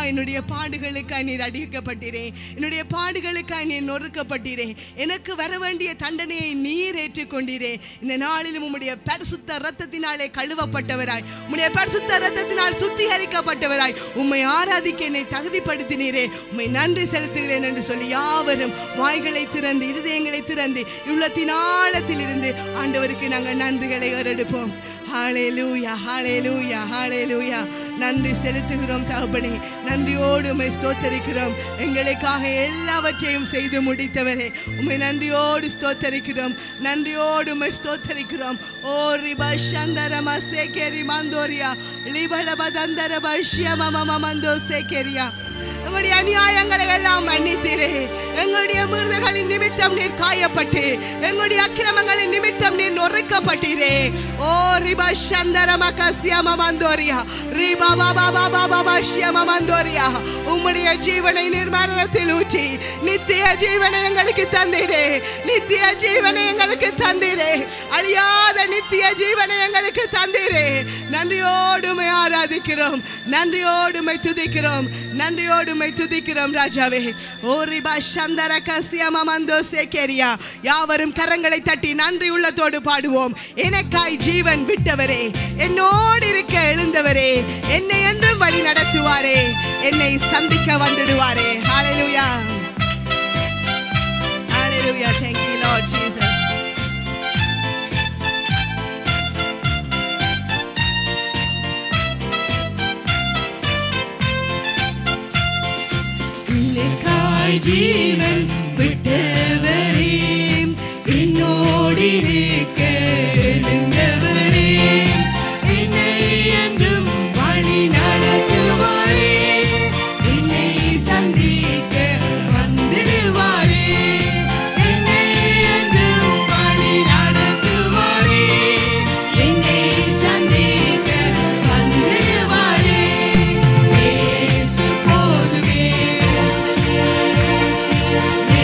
என்னுடைய பாடுகளுக்காய் நீர் அடிக்கப்பட்டீரே என்னுடைய பாடுகளுக்காய் நீர் நொறுக்கப்பட்டீரே எனக்கு வர வேண்டிய தண்டனையை நீர் ஏற்றுக்கொண்டீரே இந்த நாளிலும் உம்முடைய பரிசுத்த ரத்தத்தினாலே கழுவப்பட்டவராய் உம்முடைய பரிசுத்த ரத்தத்தினால் சுத்திகரிக்கப்பட்டவராய் உம்மை ஆராதிக்க என்னை தகுதிப்படுத்தினீரே உம்மை நன்றி செலுத்துகிறேன் என்று சொல்லி யாவரும் வாய்களை திறந்து இருதயங்களை திறந்து உள்ளத்தின் ஆழத்தில் இருந்து ஆண்டவருக்கு நாங்கள் நன்றிகளை ஏறெடுப்போம் ஹalleluya ஹalleluya ஹalleluya நன்றி செலுத்துகிறோம் தகப்பனே நன்றியோடு உம்மை ஸ்தோத்தரிக்கிறோம் எங்களுக்காக எல்லாவற்றையும் செய்து முடித்தவரே உம்மை நன்றியோடு ஸ்தோத்தரிக்கிறோம் நன்றியோடு உம்மை ஸ்தோத்தரிக்கிறோம் ஓ ரிப சந்தர மசேகேரி மந்தோரியா லிபல பதந்தர பஷ்ய மம மமந்தோ சேகேரியா எங்களுடைய அநியாயங்களை எல்லாம் மன்னித்தீரே எங்களுடைய மிருதுகளின் நிமித்தம் நீர் காயப்பட்டு எங்களுடைய அக்கிரமங்களின் நிமித்தம் நீர் நொறுக்கப்பட்டீரே ஓ ரிபா சந்தர மகசியம மந்தோரியா ரிபா பாபா பாபா பாபா ஷியம மந்தோரியா உம்முடைய ஜீவனை நீர் மரணத்தில் ஊற்றி நித்திய ஜீவனை எங்களுக்கு தந்தீரே நித்திய ஜீவனை எங்களுக்கு தந்தீரே அழியாத நித்திய ஜீவனை எங்களுக்கு தந்தீரே நன்றியோடுமை ஆராதிக்கிறோம் நன்றியோடுமை துதிக்கிறோம் நன்றியோடுமை துதிக்கிறோம் ராஜாவே ஓ ரிபா சந்தர கசியம மந்தோ சேகேரியா யாவரும் கரங்களை தட்டி நன்றி உள்ளத்தோடு பாடுவோம் எனக்காய் ஜீவன் விட்டவரே என்னோடு இருக்க எழுந்தவரே என்னை என்றும் வழி நடத்துவாரே என்னை சந்திக்க வந்துடுவாரே ஹalleluya ஹalleluya thank you lord jesus உனக்காய் ஜீவன் விட்டவரே என்னோடிருக்க எழுந்தவரே என்னை என்றும் வழி நடத்துவாரே என்னை சந்திக்க வந்திடுவாரே என்னை என்றும் வழி நடத்துவாரே என்னை சந்திக்க வந்திடுவாரே இயேசு போதுமே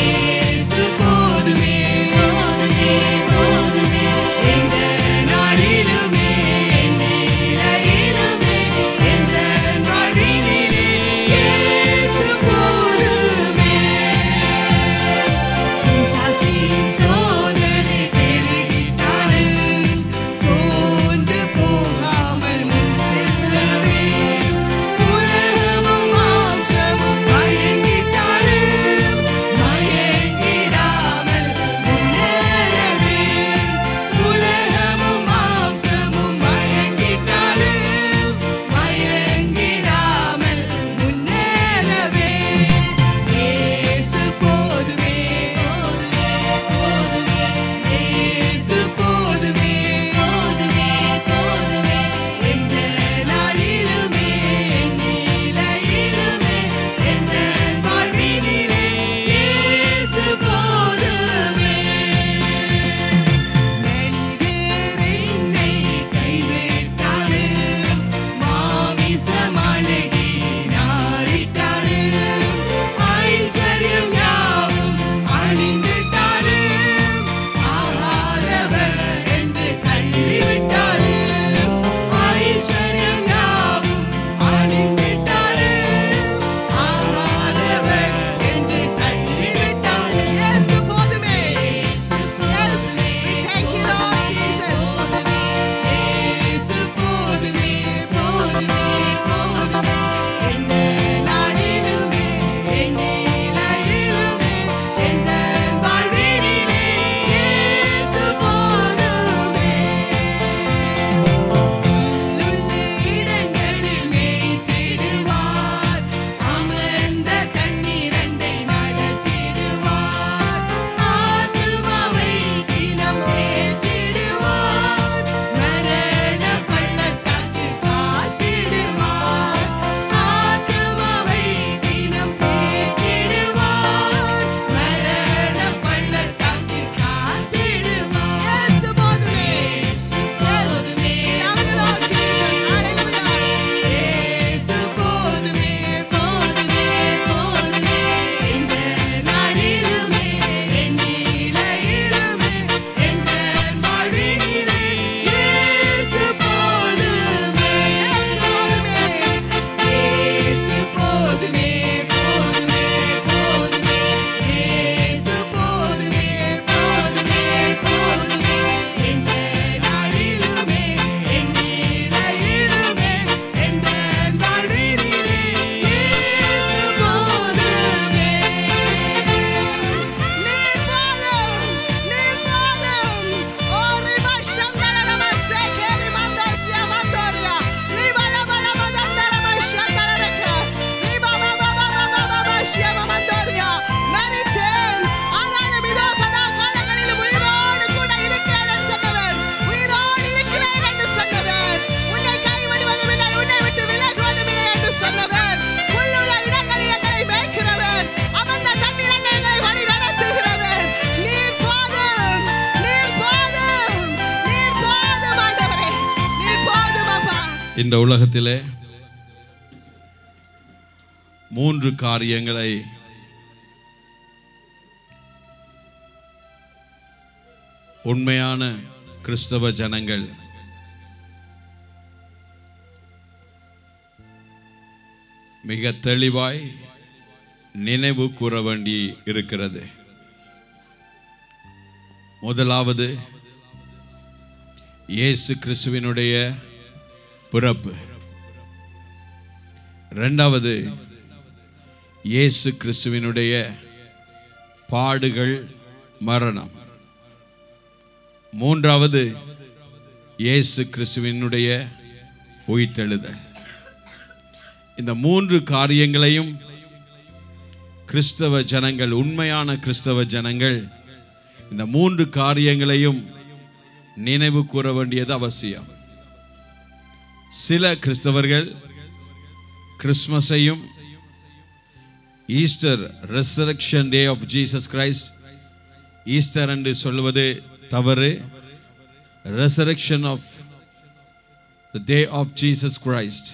இந்த உலகத்திலே மூன்று காரியங்களை உண்மையான கிறிஸ்தவ ஜனங்கள் மிக தெளிவாய் நினைவு கூற வேண்டி இருக்கிறது முதலாவது இயேசு கிறிஸ்துவினுடைய பிறப்பு ரெண்டாவது இயேசு கிறிஸ்துவினுடைய பாடுகள் மரணம் மூன்றாவது இயேசு கிறிஸ்துவினுடைய உயிர்த்தெழுதல் இந்த மூன்று காரியங்களையும் கிறிஸ்தவ ஜனங்கள் உண்மையான கிறிஸ்தவ ஜனங்கள் இந்த மூன்று காரியங்களையும் நினைவு கூற வேண்டியது அவசியம் சில கிறிஸ்தவர்கள் கிறிஸ்மஸையும் Easter resurrection day of Jesus Christ Easter என்று சொல்வது தவறு resurrection of the day of Jesus Christ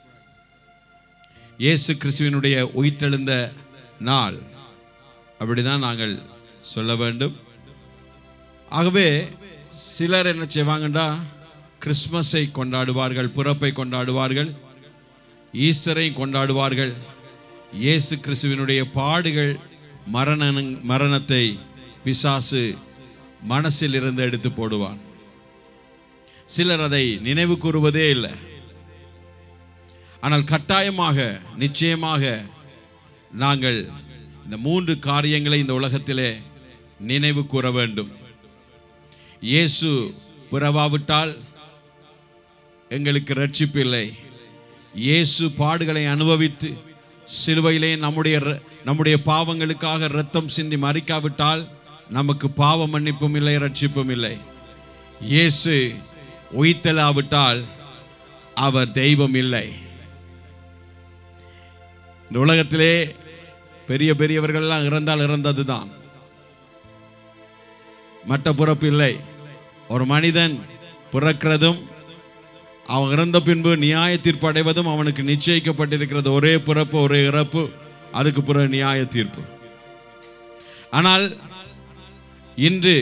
இயேசு கிறிஸ்துவினுடைய உயிர்த்தெழுந்த நாள் அப்படிதான் நாங்கள் சொல்ல வேண்டும் ஆகவே சிலர் என்ன செய்வாங்கண்டா கிறிஸ்மஸை கொண்டாடுவார்கள் பிறப்பை கொண்டாடுவார்கள் ஈஸ்டரை கொண்டாடுவார்கள் இயேசு கிறிஸ்துவினுடைய பாடுகள் மரண மரணத்தை பிசாசு மனசில் இருந்து எடுத்து போடுவான் சிலர் அதை நினைவு கூறுவதே இல்லை ஆனால் கட்டாயமாக நிச்சயமாக நாங்கள் இந்த மூன்று காரியங்களை இந்த உலகத்திலே நினைவு கூற வேண்டும் இயேசு பிறவாவிட்டால் எங்களுக்கு ரட்சிப்பு இல்லை இயேசு பாடுகளை அனுபவித்து சிலுவையிலே நம்முடைய ர- நம்முடைய பாவங்களுக்காக இரத்தம் சிந்தி மறிக்காவிட்டால் நமக்கு பாவ மன்னிப்பும் இல்லை ரட்சிப்பும் இல்லை இயேசு உயிர்த்தெழாவிட்டால் அவர் தெய்வம் இல்லை இந்த உலகத்திலே பெரிய பெரியவர்கள்லாம் இறந்தால் இறந்தது தான் மற்ற பிறப்பு இல்லை ஒரு மனிதன் பிறக்கிறதும் அவன் இறந்த பின்பு நியாய தீர்ப்பு அடைவதும் அவனுக்கு நிச்சயிக்கப்பட்டிருக்கிறது ஒரே பிறப்பு ஒரே இறப்பு அதுக்கு பிறகு நியாய தீர்ப்பு ஆனால் இன்று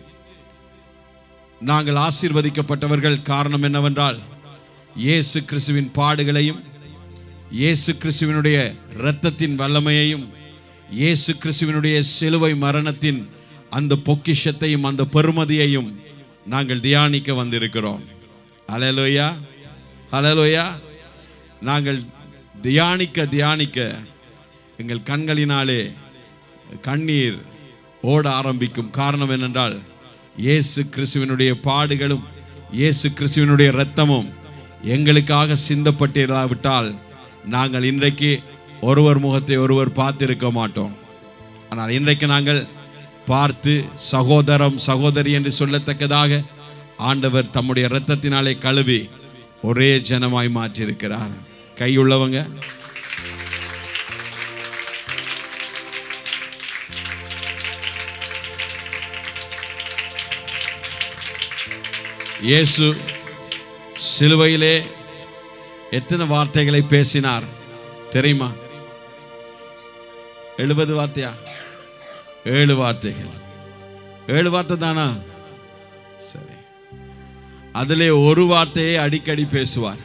நாங்கள் ஆசீர்வதிக்கப்பட்டவர்கள் காரணம் என்னவென்றால் இயேசு கிறிஸ்துவின் பாடுகளையும் இயேசு கிறிஸ்துவினுடைய இரத்தத்தின் வல்லமையையும் இயேசு கிறிஸ்துவினுடைய சிலுவை மரணத்தின் அந்த பொக்கிஷத்தையும் அந்த பெருமதியையும் நாங்கள் தியானிக்க வந்திருக்கிறோம் அலலோயா அலலோயா நாங்கள் தியானிக்க தியானிக்க எங்கள் கண்களினாலே கண்ணீர் ஓட ஆரம்பிக்கும் காரணம் என்னென்றால் இயேசு கிறிஸ்துவினுடைய பாடுகளும் இயேசு கிறிஸ்துவினுடைய இரத்தமும் எங்களுக்காக சிந்தப்பட்டிராவிட்டால் நாங்கள் இன்றைக்கு ஒருவர் முகத்தை ஒருவர் பார்த்திருக்க மாட்டோம் ஆனால் இன்றைக்கு நாங்கள் பார்த்து சகோதரம் சகோதரி என்று சொல்லத்தக்கதாக ஆண்டவர் தம்முடைய இரத்தத்தினாலே கழுவி ஒரே ஜனமாய் மாற்றியிருக்கிறார் கையுள்ளவங்க இயேசு சிலுவையிலே எத்தனை வார்த்தைகளை பேசினார் தெரியுமா எழுபது வார்த்தையா ஏழு வார்த்தைகள் ஏழு வார்த்தை தானா சரி அதிலே ஒரு வார்த்தையை அடிக்கடி பேசுவார்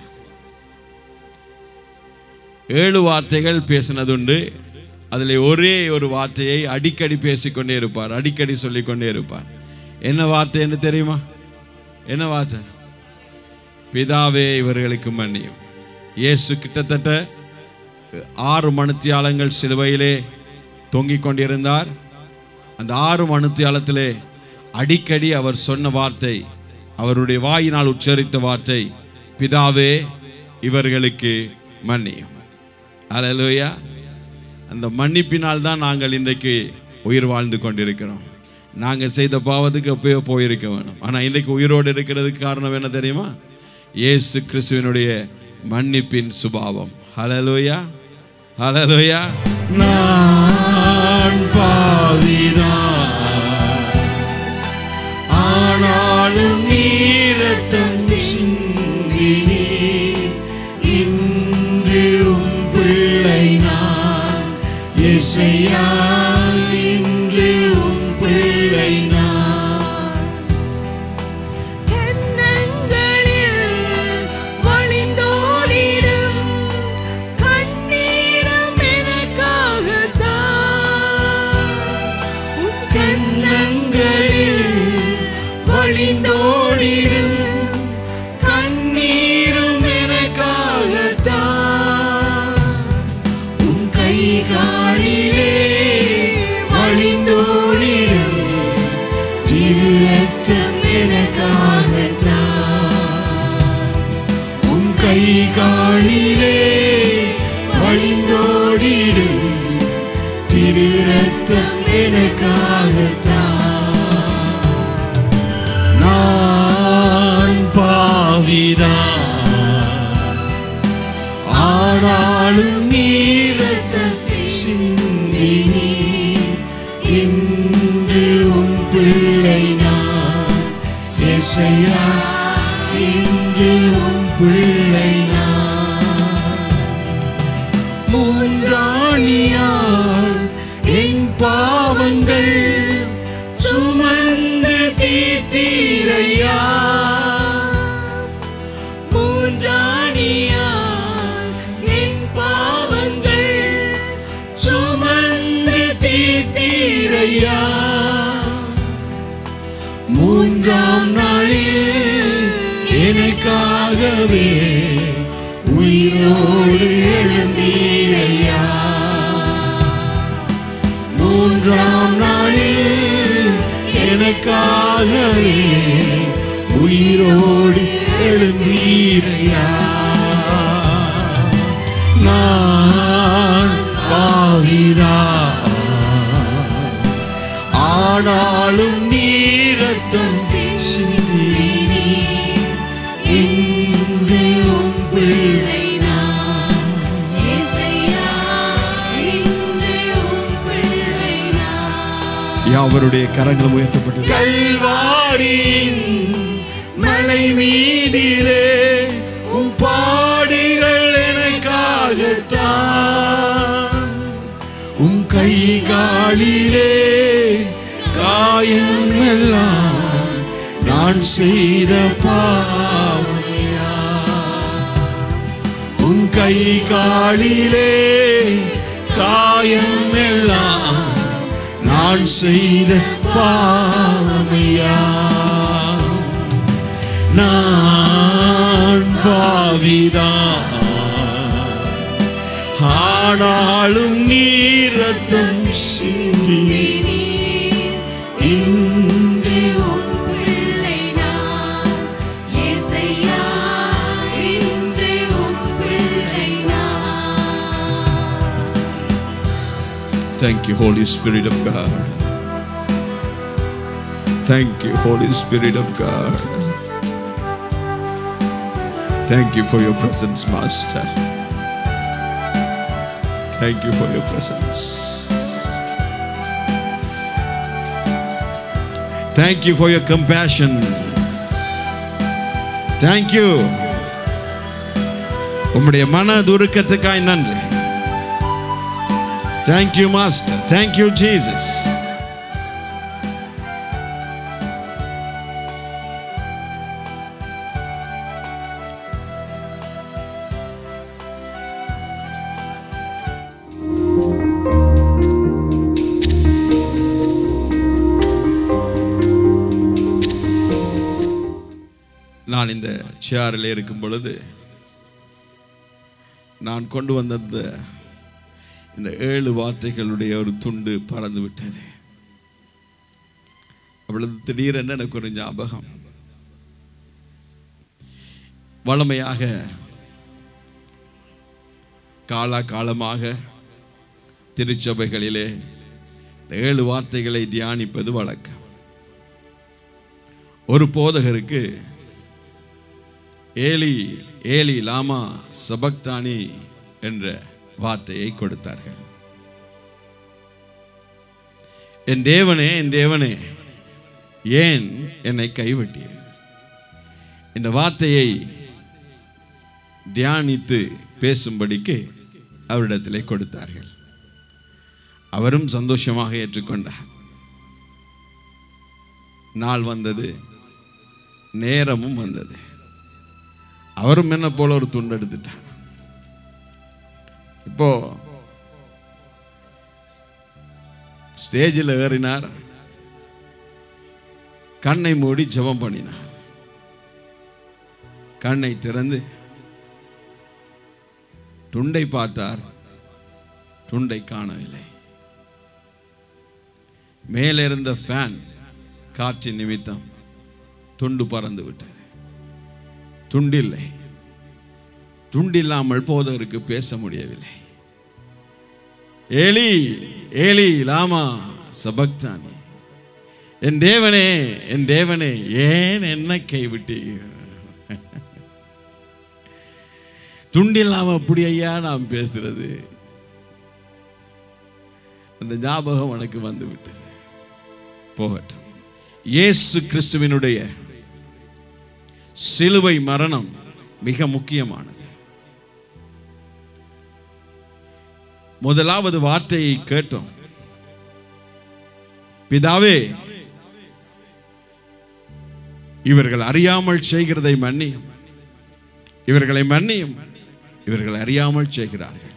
ஏழு வார்த்தைகள் பேசினதுண்டு அதில் ஒரே ஒரு வார்த்தையை அடிக்கடி பேசிக்கொண்டே இருப்பார் அடிக்கடி சொல்லிக்கொண்டே இருப்பார் என்ன வார்த்தை என்ன தெரியுமா என்ன வார்த்தை பிதாவே இவர்களுக்கு மன்னியும் இயேசு கிட்டத்தட்ட ஆறு மணித்தியாலங்கள் சிலுவையிலே தொங்கிக் கொண்டிருந்தார் அந்த ஆறு மணித்தியாலத்திலே அடிக்கடி அவர் சொன்ன வார்த்தை அவருடைய வாயினால் உச்சரித்த வார்த்தை பிதாவே இவர்களுக்கு மன்னியும் அல்லேலூயா அந்த மன்னிப்பினால் தான் நாங்கள் இன்றைக்கு உயிர் வாழ்ந்து கொண்டிருக்கிறோம் நாங்கள் செய்த பாவத்துக்கு எப்பயோ போயிருக்க வேணும் ஆனால் இன்றைக்கு உயிரோடு இருக்கிறதுக்கு காரணம் என்ன தெரியுமா இயேசு கிறிஸ்துவினுடைய மன்னிப்பின் சுபாவம் ஹலலோயா ஹலலோயா நான் பாவிதான் ஆனாலும் நீரத்தம் சிந்தினீர் ரத்தம் எனக்காகத்தான் உன் கை காலிலே வழிந்தோடிடும் திரு ரத்தம் எனக்காகத்தான் நான் பாவிதான் ஆனாலும் நீ ரத்தம் சிந்தினி இன்று உன் பிள்ளை நான் ஏசையா இன்று உன் பிள்ளை நான் மூன்றாணியால் என் பாவங்கள் சுமந்து தீர்த்தீரையா மூன்றாணியால் என் பாவங்கள் சுமந்து தீர்த்தீரையா மூன்றாம் நாளில் எனக்காகவே உயிரோடு எழுந்தீரையா மூன்றாம் நாளில் எனக்காகவே உயிரோடு எழுந்தீரையா நான் பாவிதா ஆனாலும் நீரத்தம் சிந்தினி இன்று உன் பிள்ளை நான் யாவருடைய கரங்களும் உயர்த்தப்பட்டது கல்வாரியின் மலை மீதிலே உன் பாடுகள் எனக்காகத்தான் உன் கை காலிலே காயம் எல்லாம் நான் செய்த பாவையா உன் கை காலிலே காயம் எல்லாம் நான் செய்த பாவமையா நான் பாவிதான் ஆனாலும் நீரத்தம் சிந்தி இன்று Thank you, Holy Spirit of God. Thank you, Holy Spirit of God. Thank you for your presence, Master. Thank you for your presence. Thank you for your compassion. Thank you. உம்முடைய மன துருக்கத்துக்காய் நன்றி Thank you, Master. Thank you, Jesus. நான் இந்த சேரில் இருக்கும் பொழுது நான் கொண்டு வந்த இந்த இந்த ஏழு வார்த்தைகளுடைய ஒரு துண்டு பறந்து விட்டது அவ்வளவு திடீரென எனக்கு ஒரு ஞாபகம் வளமையாக காலா காலமாக திருச்சபைகளிலே இந்த ஏழு வார்த்தைகளை தியானிப்பது வழக்கம் ஒரு போதகருக்கு ஏலி ஏலி லாமா சபக்தானி என்ற வார்த்தையை கொடுத்தார்கள் என் தேவனே என் தேவனே ஏன் என்னை கைவிட்டீர் இந்த வார்த்தையை தியானித்து பேசும்படிக்கு அவரிடத்திலே கொடுத்தார்கள் அவரும் சந்தோஷமாக ஏற்றுக்கொண்டார் நாள் வந்தது நேரமும் வந்தது அவரும் என்ன போல ஒரு துண்டு எடுத்துட்டார் இப்போ ஸ்டேஜில் ஏறினார் கண்ணை மூடி ஜெபம் பண்ணினார் கண்ணை திறந்து துண்டை பார்த்தார் துண்டை காணவில்லை மேலே இருந்த ஃபேன் காற்றின் நிமித்தம் துண்டு பறந்து விட்டது துண்டில்லை துண்டில்லாமல் போதவருக்கு பேச முடியவில்லை ஏலி ஏலி லாமா சபக்தானி என் தேவனே என் தேவனே ஏன் என்ன கைவிட்டீங்க துண்டில்லாம அப்படி ஐயா நாம் பேசுறது அந்த ஞாபகம் எனக்கு வந்து விட்டது போகட்டும் இயேசு கிறிஸ்துவினுடைய சிலுவை மரணம் மிக முக்கியமானது முதலாவது வார்த்தையை கேட்டோம் பிதாவே இவர்கள் அறியாமல் செய்கிறதை மன்னியும் இவர்களை மன்னியும் இவர்கள் அறியாமல் செய்கிறார்கள்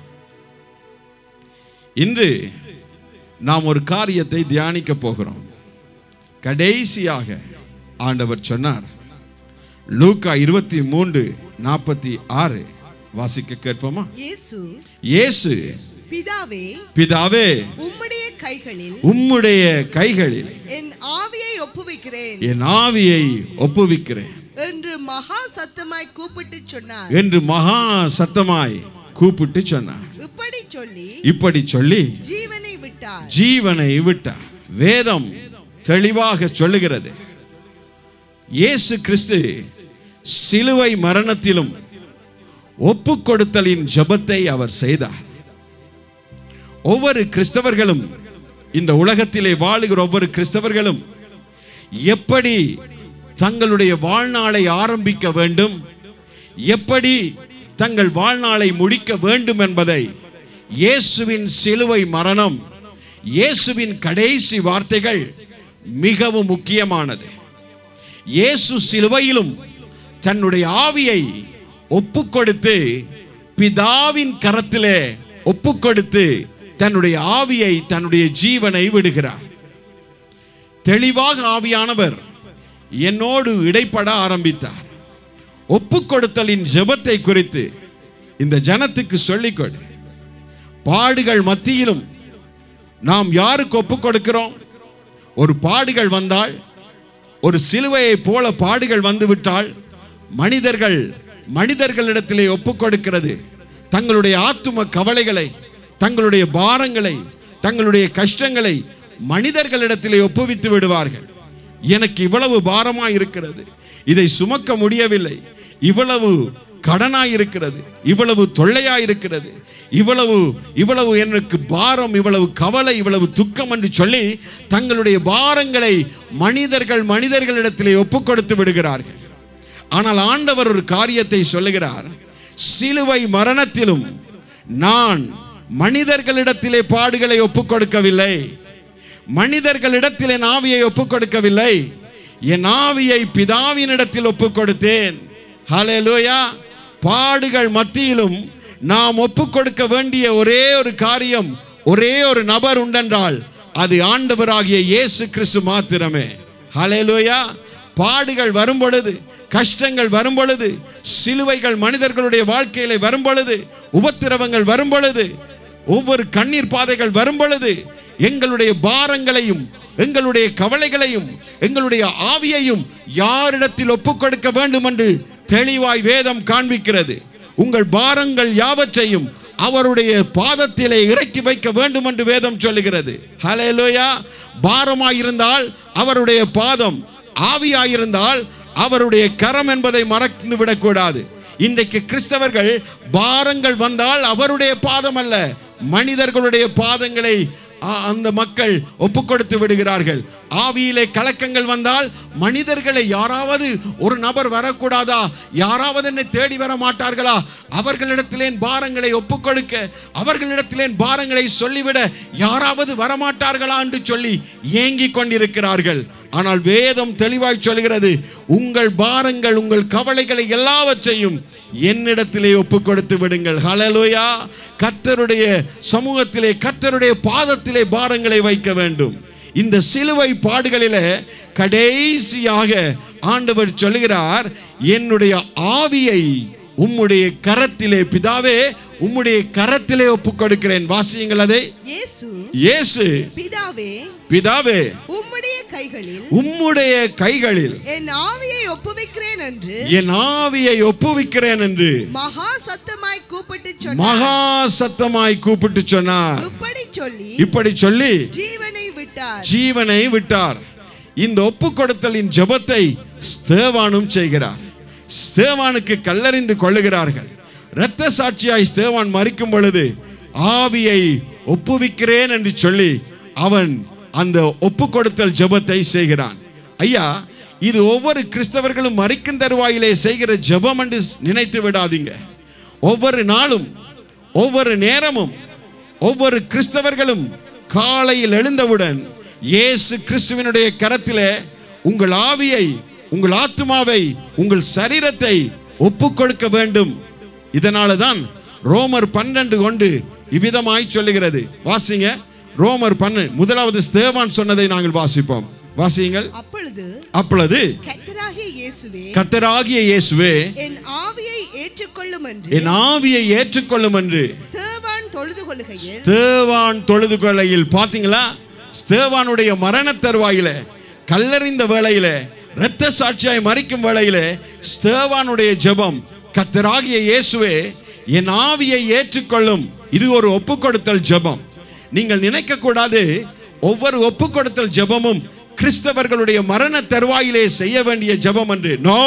இன்று நாம் ஒரு காரியத்தை தியானிக்க போகிறோம் கடைசியாக ஆண்டவர் சொன்னார் லூக்கா இருபத்தி மூன்று நாற்பத்தி ஆறு வாசிக்க கேட்போமா இயேசு இயேசு பிதாவே பிதாவே உம்முடைய கைகளில் உம்முடைய கைகளில் என் ஆவியை ஒப்புவிக்கிறேன் என் ஆவியை ஒப்புவிக்கிறேன் என்று மகா சத்தமாய் கூப்பிட்டு சொன்னார் என்று மகா சத்தமாய் கூப்பிட்டு சொன்னார் இப்படி சொல்லி இப்படி சொல்லி ஜீவனை விட்டார் ஜீவனை விட்டார் வேதம் தெளிவாக சொல்லுகிறது இயேசு கிறிஸ்து சிலுவை மரணத்திலும் ஒப்புக் கொடுத்தலின் ஜெபத்தை அவர் செய்தார் ஒவ்வொரு கிறிஸ்தவர்களும் இந்த உலகத்திலே வாழுகிற ஒவ்வொரு கிறிஸ்தவர்களும் எப்படி தங்களுடைய வாழ்நாளை ஆரம்பிக்க வேண்டும் எப்படி தங்கள் வாழ்நாளை முடிக்க வேண்டும் என்பதை இயேசுவின் சிலுவை மரணம் இயேசுவின் கடைசி வார்த்தைகள் மிகவும் முக்கியமானது இயேசு சிலுவையிலும் தன்னுடைய ஆவியை ஒப்புக்கொடுத்து பிதாவின் கரத்திலே ஒப்புக்கொடுத்து தன்னுடைய ஆவியை தன்னுடைய ஜீவனை விடுகிறார் தெளிவாக ஆவியானவர் என்னோடு இடைப்பட ஆரம்பித்தார் ஒப்புக்கொடுத்தலின் ஜெபத்தை குறித்து இந்த ஜனத்துக்கு சொல்லிக்கொடு பாடுகள் மத்தியிலும் நாம் யாருக்கு ஒப்புக் கொடுக்கிறோம் ஒரு பாடுகள் வந்தால் ஒரு சிலுவையைப் போல பாடுகள் வந்துவிட்டால் மனிதர்கள் மனிதர்களிடத்திலே ஒப்புக் கொடுக்கிறது தங்களுடைய ஆத்தும கவலைகளை தங்களுடைய பாரங்களை தங்களுடைய கஷ்டங்களை மனிதர்களிடத்திலே ஒப்புவித்து விடுவார்கள் எனக்கு இவ்வளவு பாரமாய் இருக்கிறது இதை சுமக்க முடியவில்லை இவ்வளவு கடனாய் இருக்கிறது இவ்வளவு தொல்லையாய் இருக்கிறது இவ்வளவு இவ்வளவு எனக்கு பாரம் இவ்வளவு கவலை இவ்வளவு துக்கம் என்று சொல்லி தங்களுடைய பாரங்களை மனிதர்கள் மனிதர்களிடத்திலே ஒப்புக் கொடுத்து விடுகிறார்கள் ஆனால் ஆண்டவர் ஒரு காரியத்தை சொல்லுகிறார் சிலுவை மரணத்திலும் நான் மனிதர்களிடத்திலே பாடுகளை ஒப்புக் கொடுக்கவில்லை மனிதர்களிடத்தில் என் ஆவியை ஒப்புக் கொடுக்கவில்லை என் ஆவியை பிதாவினிடத்தில் ஒப்புக் கொடுத்தேன் ஹalleluya பாடுகள் மத்தியிலும் நாம் ஒப்புக் கொடுக்க வேண்டிய ஒரே ஒரு காரியம் ஒரே ஒரு நபர் உண்டென்றால் அது ஆண்டவராகிய இயேசு கிறிஸ்து மாத்திரமே ஹalleluya பாடுகள் வரும் பொழுது கஷ்டங்கள் வரும் பொழுது சிலுவைகள் மனிதர்களுடைய வாழ்க்கையில வரும் பொழுது உபத்திரவங்கள் வரும் பொழுது ஒவ்வொரு கண்ணீர் பாதைகள் வரும் பொழுது எங்களுடைய பாரங்களையும் எங்களுடைய கவலைகளையும் எங்களுடைய ஆவியையும் யாரிடத்தில் ஒப்புக் கொடுக்க வேண்டும் என்று தெளிவாய் வேதம் காண்பிக்கிறது உங்கள் பாரங்கள் யாவற்றையும் அவருடைய பாதத்திலே இறக்கி வைக்க வேண்டும் என்று வேதம் சொல்லுகிறது ஹalleluya பாரமாயிருந்தால் அவருடைய பாதம் ஆவியாயிருந்தால் அவருடைய கரம் என்பதை மறந்து விடக்கூடாது இன்றைக்கு கிறிஸ்தவர்கள் பாரங்கள் வந்தால் அவருடைய பாதம் அல்ல மனிதர்களுடைய பாதங்களை ஆ- அந்த மக்கள் ஒப்புக் கொடுத்து விடுகிறார்கள் ஆவியிலே கலக்கங்கள் வந்தால் மனிதர்களை யாராவது ஒரு நபர் வரக்கூடாதா யாராவது என்னை தேடி வர மாட்டார்களா அவர்களிடத்திலே என் பாரங்களை ஒப்புக் கொடுக்க அவர்களிடத்திலே என் பாரங்களை சொல்லிவிட யாராவது வரமாட்டார்களா என்று சொல்லி ஏங்கிக் கொண்டிருக்கிறார்கள் ஆனால் வேதம் தெளிவாய் சொல்கிறது உங்கள் பாரங்கள் உங்கள் கவலைகளை எல்லாவற்றையும் என்னிடத்திலே ஒப்புக் கொடுத்து விடுங்கள் ஹalleluya கர்த்தருடைய சமூகத்திலே கர்த்தருடைய பாதத்திலே பாரங்களை வைக்க வேண்டும் இந்த சிலுவை பாடுகளிலே கடைசியாக ஆண்டவர் சொல்லுகிறார் என்னுடைய ஆவியை உம்முடைய கரத்திலே பிதாவே உம்முடைய கரத்திலே ஒப்புக் கொடுக்கிறேன் வாசியுங்கள் அதை இயேசு இயேசு பிதாவே பிதாவே உம்முடைய கைகளில் உம்முடைய கைகளில் என் ஆவியை ஒப்புவிக்கிறேன் என்று என் ஆவியை ஒப்புவிக்கிறேன் என்று மகா சத்தமாய் கூப்பிட்டு சொன்னார் மகா சத்தமாய் கூப்பிட்டு சொன்னார் இப்படி சொல்லி இப்படி சொல்லி ஜீவனை விட்டார் ஜீவனை விட்டார் இந்த ஒப்பு கொடுத்தலின் ஜெபத்தை ஸ்தேவானும் செய்கிறார் ஸ்தேவானுக்கு கல்லறிந்து கொள்ளுகிறார்கள் இரத்த சாட்சியாய் ஸ்தேவான் மறிக்கும் பொழுது ஆவியை ஒப்புவிக்கிறேன் என்று சொல்லி அவன் அந்த ஒப்பு கொடுத்தல் ஜெபத்தை செய்கிறான் ஐயா இது ஒவ்வொரு கிறிஸ்தவர்களும் மறிக்கும் தருவாயிலே செய்கிற ஜெபம் என்று நினைத்து விடாதீங்க ஒவ்வொரு நாளும் ஒவ்வொரு நேரமும் ஒவ்வொரு கிறிஸ்தவர்களும் காலையில் எழுந்தவுடன் இயேசு கிறிஸ்துவினுடைய கரத்திலே உங்கள் ஆவியை உங்கள் ஆத்மாவை உங்கள் சரீரத்தை ஒப்புக் கொடுக்க வேண்டும் இதனால தான் ரோமர் பன்னெண்டு கொண்டு இவ்விதமாய் சொல்லுகிறது வாசிங்க ரோமர் பன்னெண்டு முதலாவது ஸ்தேவான் சொன்னதை நாங்கள் வாசிப்போம் வாசியுங்கள் அப்பொழுது அப்பொழுது கர்த்தராகிய இயேசுவே கத்தராகிய இயேசுவே என் ஆவியை ஏற்றுக்கொள்ளும் என்று என் ஆவியை ஏற்றுக்கொள்ளும் என்று சேவான் தொழுது கொள்ளுகையில் ஸ்தேவான் தொழுது கொள்ளையில் பாத்தீங்களா ஸ்தேவானுடைய மரண தருவாயில கல்லறிந்த வேளையில இரத்த சாட்சியாய் மறிக்கும் வேளையில ஸ்தேவானுடைய ஜெபம் கத்தராகிய இயேசுவே என் ஆவியை ஏற்றுக்கொள்ளும் இது ஒரு ஒப்புக்கொடுத்தல் ஜெபம் நீங்கள் நினைக்க கூடாது ஒவ்வொரு ஒப்புக்கொடுத்தல் ஜெபமும் கிறிஸ்தவர்களுடைய மரண தருவாயிலே செய்ய வேண்டிய ஜெபம் என்று நோ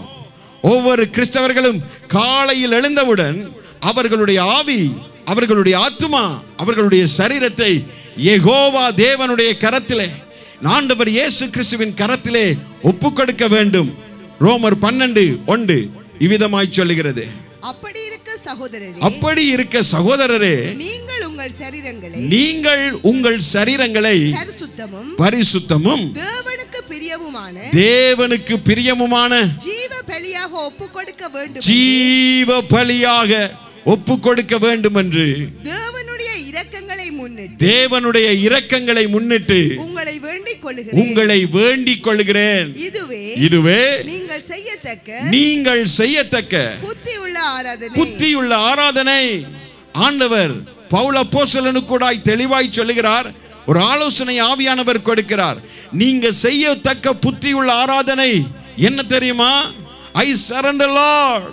ஒவ்வொரு கிறிஸ்தவர்களும் காலையில் எழுந்தவுடன் அவர்களுடைய ஆவி அவர்களுடைய ஆத்துமா அவர்களுடைய சரீரத்தை யெகோவா தேவனுடைய கரத்திலே ஆண்டவர் இயேசு கிறிஸ்துவின் கரத்திலே ஒப்புக் கொடுக்க வேண்டும் ரோமர் பன்னெண்டு ஒன்று இவ்விதமாய் சொல்லுகிறது அப்படி இருக்க சகோதரரே அப்படி இருக்க சகோதரரே நீங்கள் உங்கள் சரீரங்களை நீங்கள் உங்கள் சரீரங்களை பரிசுத்தமும் பரிசுத்தமும் தேவனுக்கு பிரியவுமான தேவனுக்கு பிரியமுமான ஜீவ பலியாக ஒப்பு கொடுக்க வேண்டும் ஜீவ பலியாக ஒப்பு கொடுக்க வேண்டும் என்று தேவனுடைய இரக்கங்களை முன்னிட்டு தேவனுடைய இரக்கங்களை முன்னிட்டு உங்களை வேண்டிக் கொள்கிறேன் உங்களை வேண்டிக் கொள்கிறேன் இதுவே இதுவே நீங்கள் செய்யத்தக்க நீங்கள் செய்யத்தக்க புத்தி உள்ள ஆராதனை புத்தியுள்ள ஆராதனை ஆண்டவர் பவுல போசலனுக்கூடாய் தெளிவாய் சொல்லுகிறார் ஒரு ஆலோசனை ஆவியானவர் கொடுக்கிறார் நீங்க செய்யத்தக்க புத்தியுள்ள ஆராதனை என்ன தெரியுமா ஐ சரண்டர் லார்ட்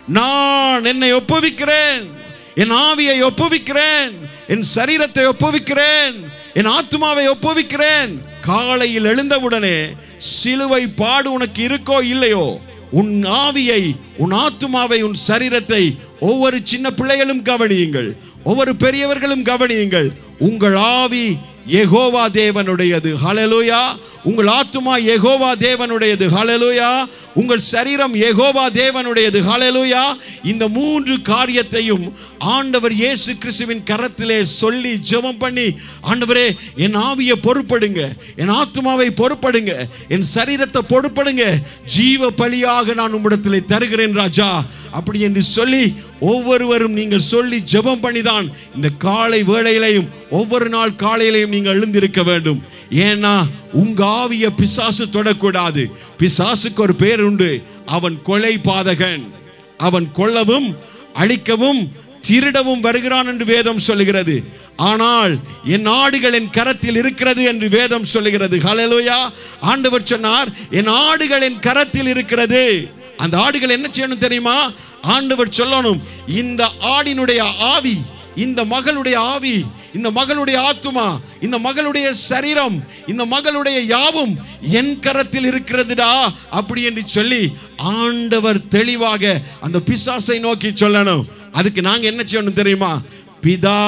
நான் என்னை ஒப்புவிக்கிறேன் என் ஆவியை ஒப்புவிக்கிறேன் என் சரீரத்தை ஒப்புவிக்கிறேன் என் ஆத்மாவை ஒப்புவிக்கிறேன் காலையில் எழுந்தவுடனே சிலுவை பாடு உனக்கு இருக்கோ இல்லையோ உன் ஆவியை உன் ஆத்துமாவை உன் சரீரத்தை ஒவ்வொரு சின்ன பிள்ளைகளும் கவனியுங்கள் ஒவ்வொரு பெரியவர்களும் கவனியுங்கள் உங்கள் ஆவி யெகோவா தேவனுடையது ஹalleluya உங்கள் ஆத்துமா யெகோவா தேவனுடையது ஹalleluya உங்கள் சரீரம் யெகோவா தேவனுடையது ஹalleluya இந்த மூன்று காரியத்தையும் ஆண்டவர் இயேசு கிறிஸ்துவின் கரத்திலே சொல்லி ஜெபம் பண்ணி ஆண்டவரே என் ஆவியை பொறுப்படுங்க என் ஆத்துமாவை பொறுப்படுங்க என் சரீரத்தை பொறுப்படுங்க ஜீவ பலியாக நான் உம்மிடத்திலே தருகிறேன் ராஜா அப்படி என்று சொல்லி ஒவ்வொருவரும் நீங்கள் சொல்லி ஜெபம் பண்ணிதான் இந்த காலை வேளையிலையும் ஒவ்வொரு நாள் காலையிலையும் நீங்கள் எழுந்திருக்க வேண்டும் ஏன்னா உங்க ஆவிய பிசாசு தொடக்கூடாது பிசாசுக்கு ஒரு பேர் உண்டு அவன் கொலை பாதகன் அவன் கொல்லவும் அழிக்கவும் திருடவும் வருகிறான் என்று வேதம் சொல்லுகிறது ஆனால் என் ஆடுகள் என் கரத்தில் இருக்கிறது என்று வேதம் சொல்லுகிறது ஹalleluya ஆண்டவர் சொன்னார் என் ஆடுகள் என் கரத்தில் இருக்கிறது அந்த ஆடுகள் என்ன செய்யணும் தெரியுமா ஆண்டவர் சொல்லணும் இந்த ஆடினுடைய ஆவி இந்த மகளுடைய ஆவி இந்த மகளுடைய ஆத்துமா இந்த மகளுடைய சரீரம் இந்த மகளுடைய யாவும் என் கரத்தில் இருக்கிறதுடா அப்படி என்று சொல்லி ஆண்டவர் தெளிவாக அந்த பிசாசை நோக்கி சொல்லணும் அதுக்கு நாங்க என்ன செய்யணும் தெரியுமா பிதா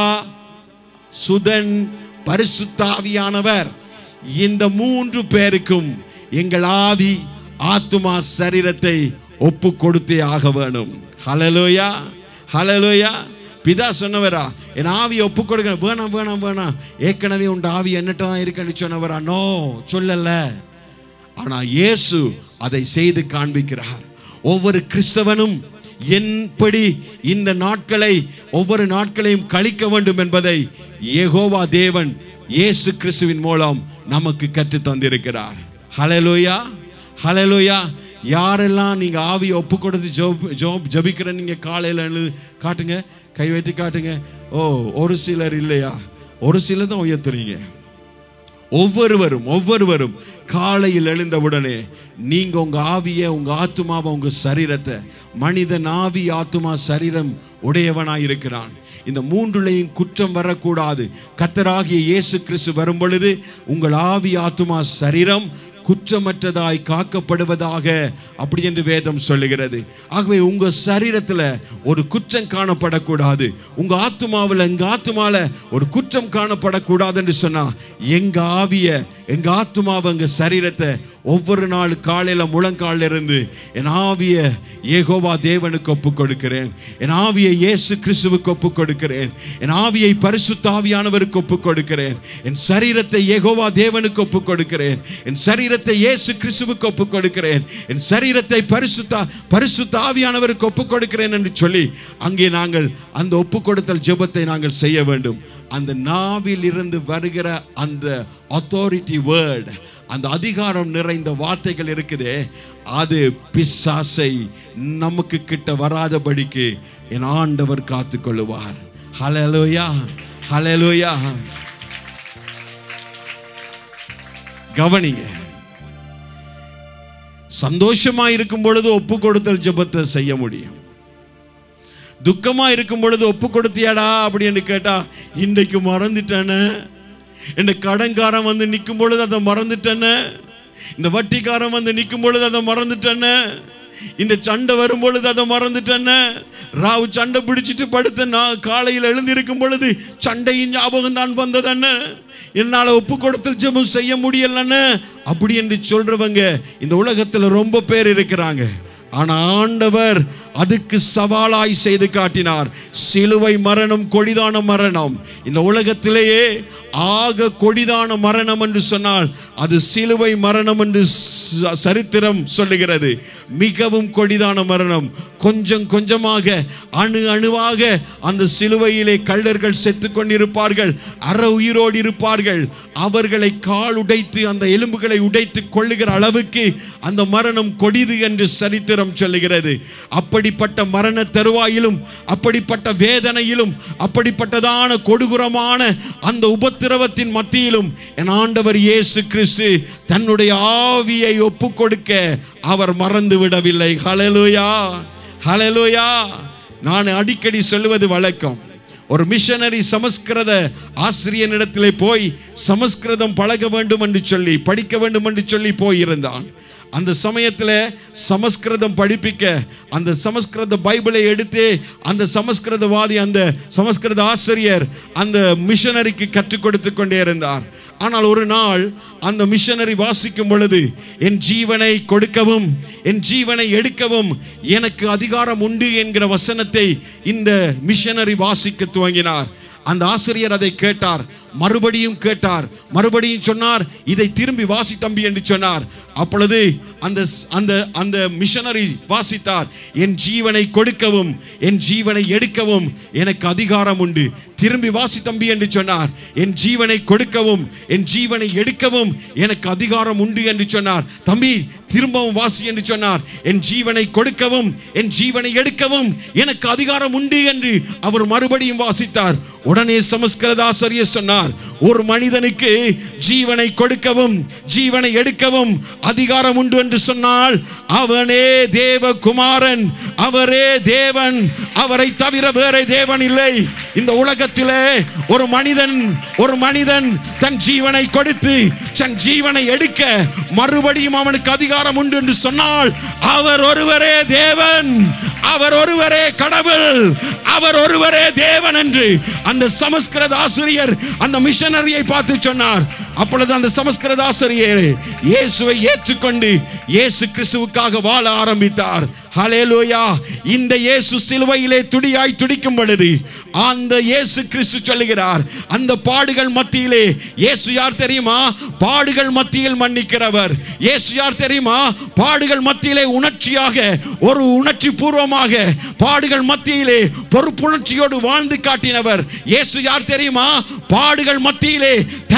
சுதன் பரிசுத்தாவியானவர் இந்த மூன்று பேருக்கும் எங்கள் ஆவி ஆத்துமா சரீரத்தை ஒப்பு கொடுத்தே ஆக வேணும் ஹலலோயா ஹலலோயா பிதா சொன்னவரா என் ஆவியை ஒப்பு கொடுக்க வேணாம் வேணாம் வேணாம் ஏற்கனவே உன் ஆவி என்னட்ட தான் இருக்குன்னு சொன்னவரா நோ சொல்லல ஆனா இயேசு அதை செய்து காண்பிக்கிறார் ஒவ்வொரு கிறிஸ்தவனும் என்படி இந்த நாட்களை ஒவ்வொரு நாட்களையும் கழிக்க வேண்டும் என்பதை யெகோவா தேவன் இயேசு கிறிஸ்துவின் மூலம் நமக்கு கற்று தந்திருக்கிறார் ஹalleluya ஹalleluya யாரெல்லாம் நீங்க ஆவியை ஒப்பு கொடுத்து ஜோப் ஜோப் ஜபிக்கிற நீங்க காலையில எழு காட்டுங்க கை வைத்து காட்டுங்க ஓ ஒரு சிலர் இல்லையா ஒரு சிலர் தான் உயர்த்துறீங்க ஒவ்வொருவரும் ஒவ்வொருவரும் காலையில் எழுந்தவுடனே நீங்க உங்க ஆவிய உங்க ஆத்துமாவை உங்க சரீரத்தை மனிதன் ஆவி ஆத்துமா சரீரம் உடையவனாய் இருக்கிறான் இந்த மூன்றுலையும் குற்றம் வரக்கூடாது கத்தராகிய இயேசு கிறிஸ்து வரும் பொழுது உங்கள் ஆவி ஆத்துமா சரீரம் குற்றமற்றதாய் காக்கப்படுவதாக அப்படி என்று வேதம் சொல்லுகிறது ஆகவே உங்க சரீரத்துல ஒரு குற்றம் காணப்படக்கூடாது உங்க ஆத்துமாவில் எங்க ஆத்துமால ஒரு குற்றம் காணப்படக்கூடாது என்று சொன்னா எங்க ஆவிய எங்க ஆத்துமாவை எங்க சரீரத்தை ஒவ்வொரு நாள் காலையில முழங்காலில் இருந்து என் ஆவிய ஏகோவா தேவனுக்கு ஒப்பு கொடுக்கிறேன் என் ஆவியை இயேசு கிறிஸ்துவுக்கு ஒப்பு கொடுக்கிறேன் என் ஆவியை பரிசுத்த ஆவியானவருக்கு ஒப்பு கொடுக்கிறேன் என் சரீரத்தை ஏகோவா தேவனுக்கு ஒப்பு கொடுக்கிறேன் என் சரீரத்தை இயேசு கிறிஸ்துவுக்கு ஒப்பு கொடுக்கிறேன் என் சரீரத்தை பரிசுத்த பரிசுத்த ஆவியானவருக்கு ஒப்பு கொடுக்கிறேன் என்று சொல்லி அங்கே நாங்கள் அந்த ஒப்பு கொடுத்தல் ஜெபத்தை நாங்கள் செய்ய வேண்டும் அந்த நாவில் இருந்து வருகிற அந்த அத்தாரிட்டி வேர்ட் அந்த அதிகாரம் நிறைந்த வார்த்தைகள் இருக்குதே அது பிசாசை நமக்கு கிட்ட வராதபடிக்கு என் ஆண்டவர் காத்துக்கொள்ளுவார் ஹலலோயா ஹலலோயா கவனிங்க சந்தோஷமா இருக்கும் பொழுது ஒப்பு கொடுத்தல் ஜெபத்தை செய்ய முடியும் துக்கமா இருக்கும் பொழுது ஒப்பு கொடுத்தியாடா அப்படின்னு கேட்டா இன்றைக்கு மறந்துட்டேனே இந்த கடன்காரன் வந்து நிற்கும் பொழுது அதை மறந்துட்டேனே இந்த வட்டிக்காரன் வந்து நிற்கும் பொழுது அதை மறந்துட்டேனே இந்த சண்டை வரும் பொழுது அதை மறந்துட்டேனே ராவு சண்டை பிடிச்சிட்டு படுத்த நான் காலையில் எழுந்திருக்கும் பொழுது சண்டையின் ஞாபகம் தான் வந்ததன்னு என்னால் ஒப்பு கொடுத்தல் ஜெபம் செய்ய முடியலன்னு அப்படி என்று சொல்றவங்க இந்த உலகத்தில் ரொம்ப பேர் இருக்கிறாங்க ஆனா ஆண்டவர் அதுக்கு சவாலாய் செய்து காட்டினார் சிலுவை மரணம் கொடிதான மரணம் இந்த உலகத்திலேயே ஆக கொடிதான மரணம் என்று சொன்னால் அது சிலுவை மரணம் என்று ச- சரித்திரம் சொல்லுகிறது மிகவும் கொடிதான மரணம் கொஞ்சம் கொஞ்சமாக அணு அணுவாக அந்த சிலுவையிலே கள்ளர்கள் செத்து கொண்டிருப்பார்கள் அற உயிரோடு இருப்பார்கள் அவர்களை கால் உடைத்து அந்த எலும்புகளை உடைத்து கொள்ளுகிற அளவுக்கு அந்த மரணம் கொடிது என்று சரித்திரம் சொல்லுகிறது அப்படிப்பட்ட மரண தருவாயிலும் அப்படிப்பட்ட வேதனையிலும் அப்படிப்பட்டதான கொடூரமான அந்த உபத்திரவத்தின் மத்தியிலும் என் ஆண்டவர் இயேசு கிறிஸ்து தன்னுடைய ஆவியை ஒப்பு கொடுக்க அவர் மறந்து விடவில்லை ஹalleluya ஹalleluya நான் அடிக்கடி சொல்லுவது வழக்கம் ஒரு மிஷனரி சமஸ்கிருத ஆசிரியனிடத்திலே போய் சமஸ்கிருதம் பழக வேண்டும் என்று சொல்லி படிக்க வேண்டும் என்று சொல்லி போயிருந்தான் அந்த சமயத்தில் சமஸ்கிருதம் படிப்பிக்க அந்த சமஸ்கிருத பைபிளை எடுத்து அந்த சமஸ்கிருதவாதி அந்த சமஸ்கிருத ஆசிரியர் அந்த மிஷனரிக்கு கற்றுக் கொடுத்து கொண்டே இருந்தார் ஆனால் ஒரு நாள் அந்த மிஷனரி வாசிக்கும் பொழுது என் ஜீவனை கொடுக்கவும் என் ஜீவனை எடுக்கவும் எனக்கு அதிகாரம் உண்டு என்கிற வசனத்தை இந்த மிஷனரி வாசிக்க துவங்கினார் அந்த ஆசிரியர் அதை கேட்டார் மறுபடியும் கேட்டார் மறுபடியும் சொன்னார் இதை திரும்பி வாசி தம்பி என்று சொன்னார் அப்பொழுது அந்த அந்த அந்த மிஷனரி வாசித்தார் என் ஜீவனை கொடுக்கவும் என் ஜீவனை எடுக்கவும் எனக்கு அதிகாரம் உண்டு திரும்பி வாசி தம்பி என்று சொன்னார் என் ஜீவனை கொடுக்கவும் என் ஜீவனை எடுக்கவும் எனக்கு அதிகாரம் உண்டு என்று சொன்னார் தம்பி திரும்பவும் வாசி என்று சொன்னார் என் ஜீவனை கொடுக்கவும் என் ஜீவனை எடுக்கவும் எனக்கு அதிகாரம் உண்டு என்று அவர் மறுபடியும் வாசித்தார் உடனே சமஸ்கிருத ஆசிரியர் சொன்னார் ஒரு மனிதனுக்கு ஜீவனை கொடுக்கவும் ஜீவனை எடுக்கவும் அதிகாரம் உண்டு என்று சொன்னால் அவனே தேவகுமாரன் அவரே தேவன் அவரை தவிர வேற தேவன் இல்லை இந்த உலகத்திலே ஒரு மனிதன் ஒரு மனிதன் தன் ஜீவனை கொடுத்து தன் ஜீவனை எடுக்க மறுபடியும் அவனுக்கு அதிகாரம் உண்டு என்று சொன்னால் அவர் ஒருவரே தேவன் அவர் ஒருவரே கடவுள் அவர் ஒருவரே தேவன் என்று அந்த சமஸ்கிருத ஆசிரியர் அந்த மிஷனரியை பார்த்து சொன்னார் அப்பொழுது அந்த சமஸ்கிருத ஆசிரியர் இயேசுவை ஏற்றுக்கொண்டு இயேசு கிறிஸ்துவுக்காக வாழ ஆரம்பித்தார் ஹalleluya இந்த இயேசு சிலுவையிலே துடியாய் துடிக்கும் பொழுது அந்த இயேசு கிறிஸ்து சொல்லுகிறார் அந்த பாடுகள் மத்தியிலே இயேசு யார் தெரியுமா பாடுகள் மத்தியில் மன்னிக்கிறவர் இயேசு யார் தெரியுமா பாடுகள் மத்தியிலே உணர்ச்சியாக ஒரு உணர்ச்சி பூர்வமாக பாடுகள் மத்தியிலே பொறுப்புணர்ச்சியோடு வாழ்ந்து காட்டினவர் இயேசு யார் தெரியுமா பாடுகள் மத்தியிலே தன்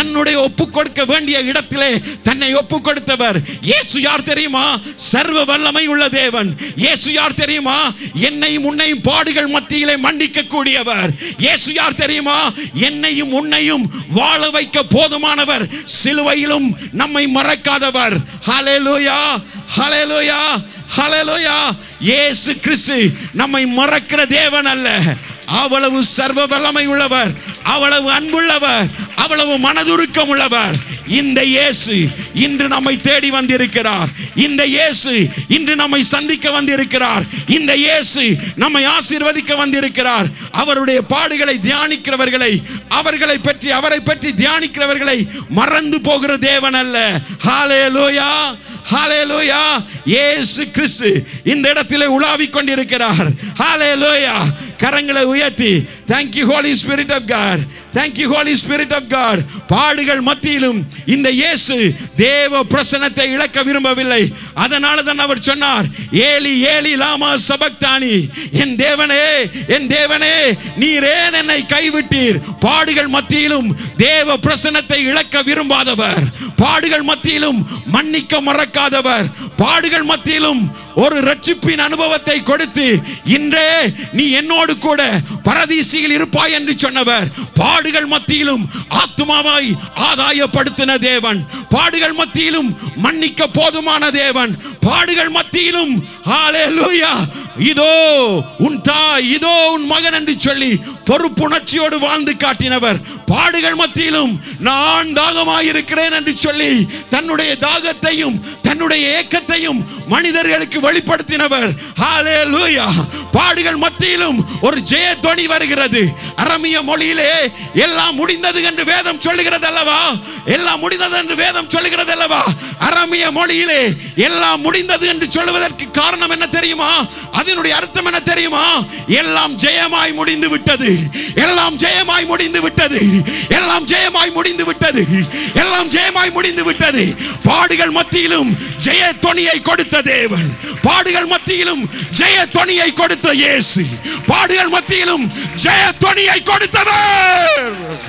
தன்னுடைய ஒப்பு கொடுக்க வேண்டிய இடத்திலே தன்னை ஒப்பு கொடுத்தவர் இயேசு யார் தெரியுமா சர்வ வல்லமை உள்ள தேவன் இயேசு யார் தெரியுமா என்னையும் உன்னையும் பாடுகள் மத்தியிலே மன்னிக்க கூடியவர் இயேசு யார் தெரியுமா என்னையும் உன்னையும் வாழ வைக்க போதுமானவர் சிலுவையிலும் நம்மை மறக்காதவர் ஹalleluya ஹalleluya ஹalleluya இயேசு கிறிஸ்து நம்மை மறக்கிற தேவன் அல்ல அவ்வளவு சர்வ வல்லமை உள்ளவர் அவ்வளவு அன்புள்ளவர் அவ்வளவு மனதுருக்கம் உள்ளவர் இந்த இயேசு இன்று நம்மை தேடி வந்திருக்கிறார் இந்த இயேசு இன்று நம்மை சந்திக்க வந்திருக்கிறார் இந்த இயேசு நம்மை ஆசீர்வதிக்க வந்திருக்கிறார் அவருடைய பாடுகளை தியானிக்கிறவர்களை அவர்களை பற்றி அவரை பற்றி தியானிக்கிறவர்களை மறந்து போகிற தேவன் அல்ல ஹalleluya ஹalleluya இயேசு கிறிஸ்து இந்த இடத்திலே உலாவிக் கொண்டிருக்கிறார் ஹalleluya கரங்களை உயர்த்தி thank you holy spirit of god thank you holy spirit of god பாடுகள் மத்தியிலும் இந்த இயேசு தேவ பிரசன்னத்தை இழக்க விரும்பவில்லை அதனால தான் அவர் சொன்னார் ஏலி ஏலி லாமா சபக்தானி என் தேவனே என் தேவனே நீர் ஏன் என்னை கைவிட்டீர் பாடுகள் மத்தியிலும் தேவ பிரசன்னத்தை இழக்க விரும்பாதவர் பாடுகள் மத்தியிலும் மன்னிக்க மறக்காதவர் பாடுகள் மத்தியிலும் ஒரு ரட்சிப்பின் அனுபவத்தை கொடுத்து இன்றே நீ என்னோடு கூட பரதீசியில் இருப்பாய் என்று சொன்னவர் பாடுகள் மத்தியிலும் ஆத்துமாவாய் ஆதாயப்படுத்தின தேவன் பாடுகள் மத்தியிலும் மன்னிக்க போதுமான தேவன் பாடுகள் மத்தியிலும் ஹalleluya இதோ உன் தாய் இதோ உன் மகன் என்று சொல்லி பொறுப்புணர்ச்சியோடு வாழ்ந்து காட்டினவர் பாடுகள் மத்தியிலும் நான் தாகமாயிருக்கிறேன் என்று சொல்லி தன்னுடைய தாகத்தையும் தன்னுடைய ஏக்கத்தையும் மனிதர்களுக்கு வெளிப்படுத்தினவர் ஹalleluya பாடுகள் மத்தியிலும் ஒரு ஜெய துணி வருகிறது அரமிய மொழியிலே எல்லாம் முடிந்தது என்று வேதம் சொல்லுகிறது அல்லவா எல்லாம் முடிந்தது என்று வேதம் சொல்லுகிறது அல்லவா அரமிய மொழியிலே எல்லாம் முடிந்தது என்று சொல்லுவதற்கு காரணம் என்ன தெரியுமா அதனுடைய அர்த்தம் என்ன தெரியுமா எல்லாம் ஜெயமாய் முடிந்து விட்டது எல்லாம் ஜெயமாய் முடிந்து விட்டது எல்லாம் ஜெயமாய் முடிந்து விட்டது எல்லாம் ஜெயமாய் முடிந்து விட்டது பாடுகள் மத்தியிலும் ஜெய தொனியை கொடுத்த தேவன் பாடுகள் மத்தியிலும் ஜெய தொனியை கொடுத்த இயேசு பாடுகள் மத்தியிலும் ஜெய தொனியை கொடுத்தவர்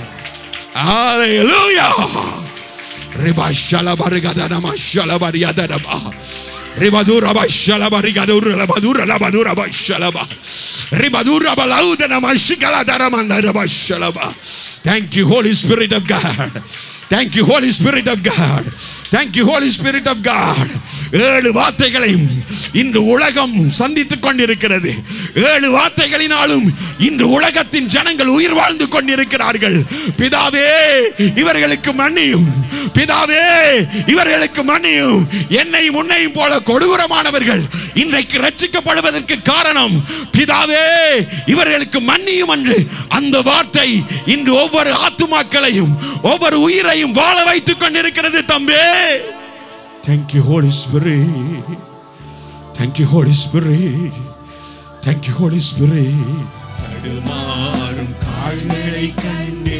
ஹalleluya ரிபா ஷலபரிகதனம ஷலபரியதனமா ரிபதுர பஷலபரிகதுர லபதுர லபதுர பஷலபா ரிபதுர பலௌதனம ஷிகலதரமன ரபஷலபா Thank you Holy Spirit of God Thank you Holy Spirit of God Thank you Holy Spirit of God ஏழு வார்த்தைகளையும் இன்று உலகம் சந்தித்துக் கொண்டிருக்கிறது ஏழு வார்த்தைகளினாலும் இன்று உலகத்தின் ஜனங்கள் உயிர் வாழ்ந்து கொண்டிருக்கிறார்கள் பிதாவே இவர்களுக்கு மன்னியும் பிதாவே இவர்களுக்கு மன்னியும் என்னையும் உன்னையும் போல கொடூரமானவர்கள் இன்றைக்கு ரட்சிக்கப்படுவதற்கு காரணம் பிதாவே இவர்களுக்கு மன்னியும் என்று அந்த வார்த்தை இன்று ஒவ்வொரு ஆத்துமாக்களையும் ஒவ்வொரு உயிரையும் வாழ வைத்துக் கொண்டிருக்கிறது தம்பே Thank you Holy Spirit Thank you Holy Spirit Thank you Holy Spirit தடுமாறும் கால்களை கண்டே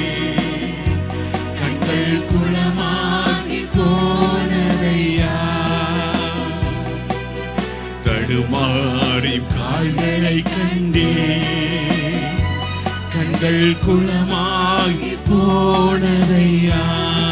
கண்கள் குளமாகி போனதையா தடுமாறி கால்களை கண்டே கண்கள் குளமாகி போனதையா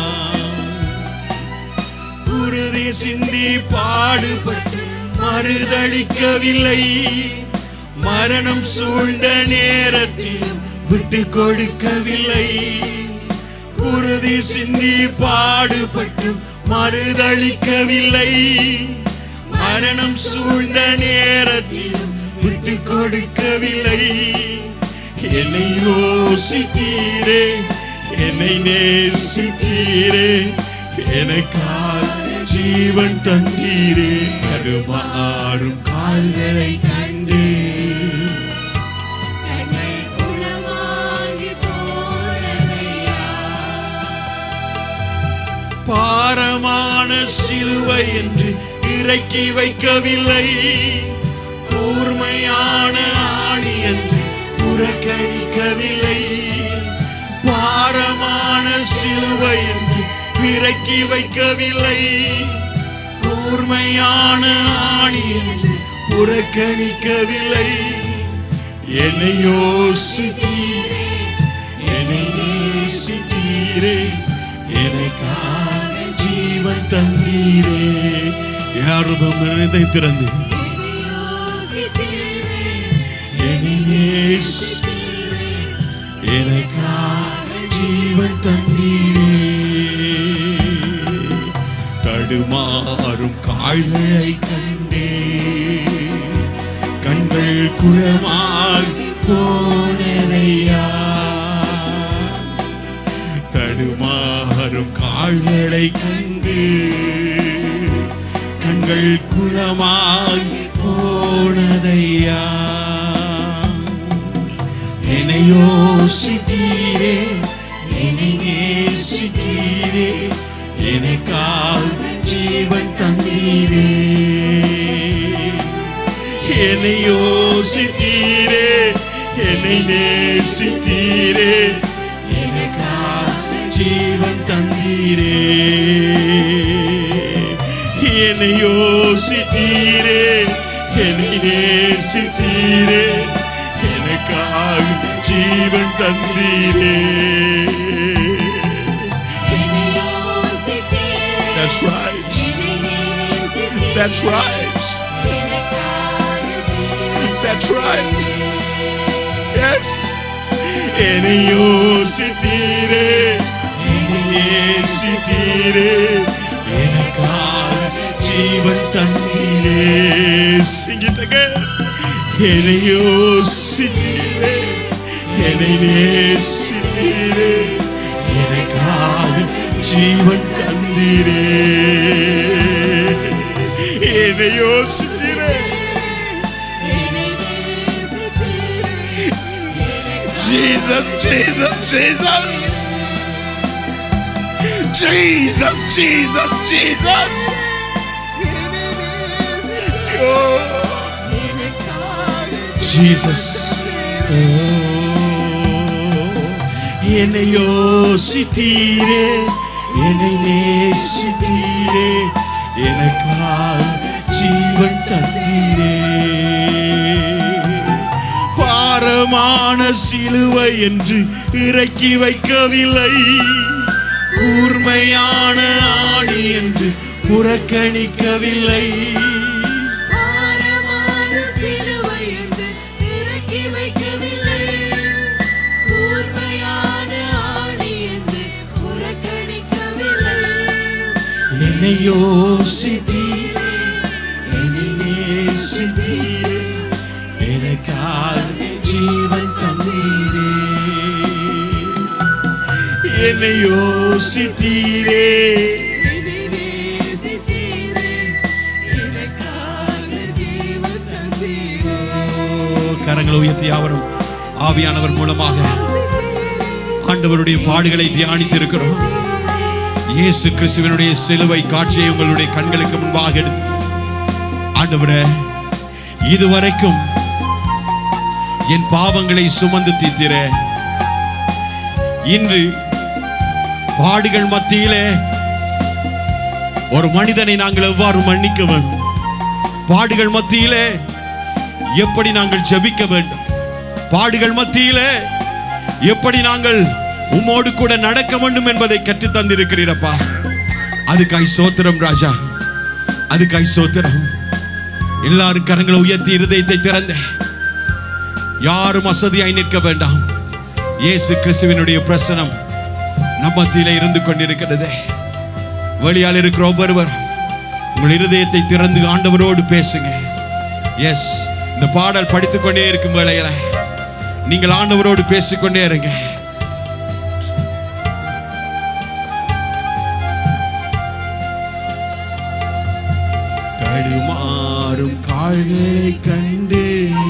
குருதி சிந்தி பாடுபட்டு மறுதளிக்கவில்லை மரணம் சூழ்ந்த நேரத்தில் விட்டு கொடுக்கவில்லை குருதி சிந்தி பாடுபட்டு மறுதளிக்கவில்லை மரணம் சூழ்ந்த நேரத்தில் விட்டு கொடுக்கவில்லை என்னை யோசித்தீரே என்னை நேசித்தீரே எனக்காக ஜீவன் தந்தீரே கடுமாறும் கால்களை கண்டே என்னை குணமாகி போனதையா பாரமான சிலுவை என்று இறக்கி வைக்கவில்லை கூர்மையான ஆணி என்று புறக்கணிக்கவில்லை பாரமான சிலுவை என்று இறக்கி வைக்கவில்லை கூர்மையான ஆணி என்று புறக்கணிக்கவில்லை என்னை யோசித்தீரே என்னை நேசித்தீரே எனக்காக ஜீவன் தந்தீரே யாரும் இதை திறந்து என்னை நேசித்தீரே, எனக்காக ஜீவன் தந்தீரே தடுமாறும் கால்களை கண்டே கண்கள் குளமாய் போனதையா தடுமாறும் கால்களை கண்டு கண்கள் குளமாய் போனதையா என்னை யோசித்தீரே என்னை நேசித்தீரே எனக்காக ஜீவன் தந்தீரே என்னை யோசித்தீரே என்னை நேசித்தீரே எனக்காக ஜீவன் தந்தீரே என்னை யோசித்தீரே என்னை நேசித்தீரே எனக்காக ஜீவன் தந்தீரே That's right. That's right. That's right. Yes. என்னை யோசித்தீரே என்னை நேசித்தீரே எனக்காக ஜீவன் தந்தீரே Sing it again. என்னை யோசித்தீரே என்னை நேசித்தீரே எனக்காக ஜீவன் தந்தீரே என்னை யோசித்தீரே Jesus, Jesus, Jesus. Jesus, Jesus, Jesus. Oh, Jesus. Oh, என்னை யோசித்தீரே என்னை நேசித்தீரே எனக்காக ஜீவன் தந்தீரே பாரமான சிலுவை என்று இறக்கி வைக்கவில்லை கூர்மையான ஆணி என்று புறக்கணிக்கவில்லை என்னை யோசித்தீரே என்னை நேசித்தீரே எனக்காக ஜீவன் தந்தீரே என்னை யோசித்தீரே ஓ, கரங்களை உயர்த்தி யாவரும் ஆவியானவர் மூலமாக ஆண்டவருடைய பாடுகளை தியானித்து இருக்கிறோம் இயேசு கிறிஸ்துவனுடைய சிலுவை காட்சியை உங்களுடைய கண்களுக்கு முன்பாக எடுத்து ஆண்டவரே இதுவரைக்கும் என் பாவங்களை சுமந்து தீர்த்திரே இன்று பாடுகள் மத்தியிலே ஒரு மனிதனை நாங்கள் எவ்வாறு மன்னிக்க வேண்டும் பாடுகள் மத்தியிலே எப்படி நாங்கள் ஜெபிக்க வேண்டும் பாடுகள் மத்தியிலே எப்படி நாங்கள் உம்மோடு கூட நடக்க வேண்டும் என்பதை கற்றுத் தந்திருக்கிறீரப்பா அதுக்காய் சோத்திரம் ராஜா அதுக்காய் சோத்திரம் எல்லாரும் கரங்களை உயர்த்தி இருதயத்தை திறந்த யாரும் அசதியாய் நிற்க வேண்டாம் இயேசு கிறிஸ்துவினுடைய பிரசனம் நம்மத்திலே இருந்து கொண்டிருக்கிறது வெளியால் இருக்கிற ஒவ்வொருவர் உங்கள் இருதயத்தை திறந்து ஆண்டவரோடு பேசுங்க எஸ் இந்த பாடல் படித்துக் கொண்டே இருக்கும் வேளையில நீங்கள் ஆண்டவரோடு பேசிக்கொண்டே இருங்க தடுமாறும் கால்களை கண்டு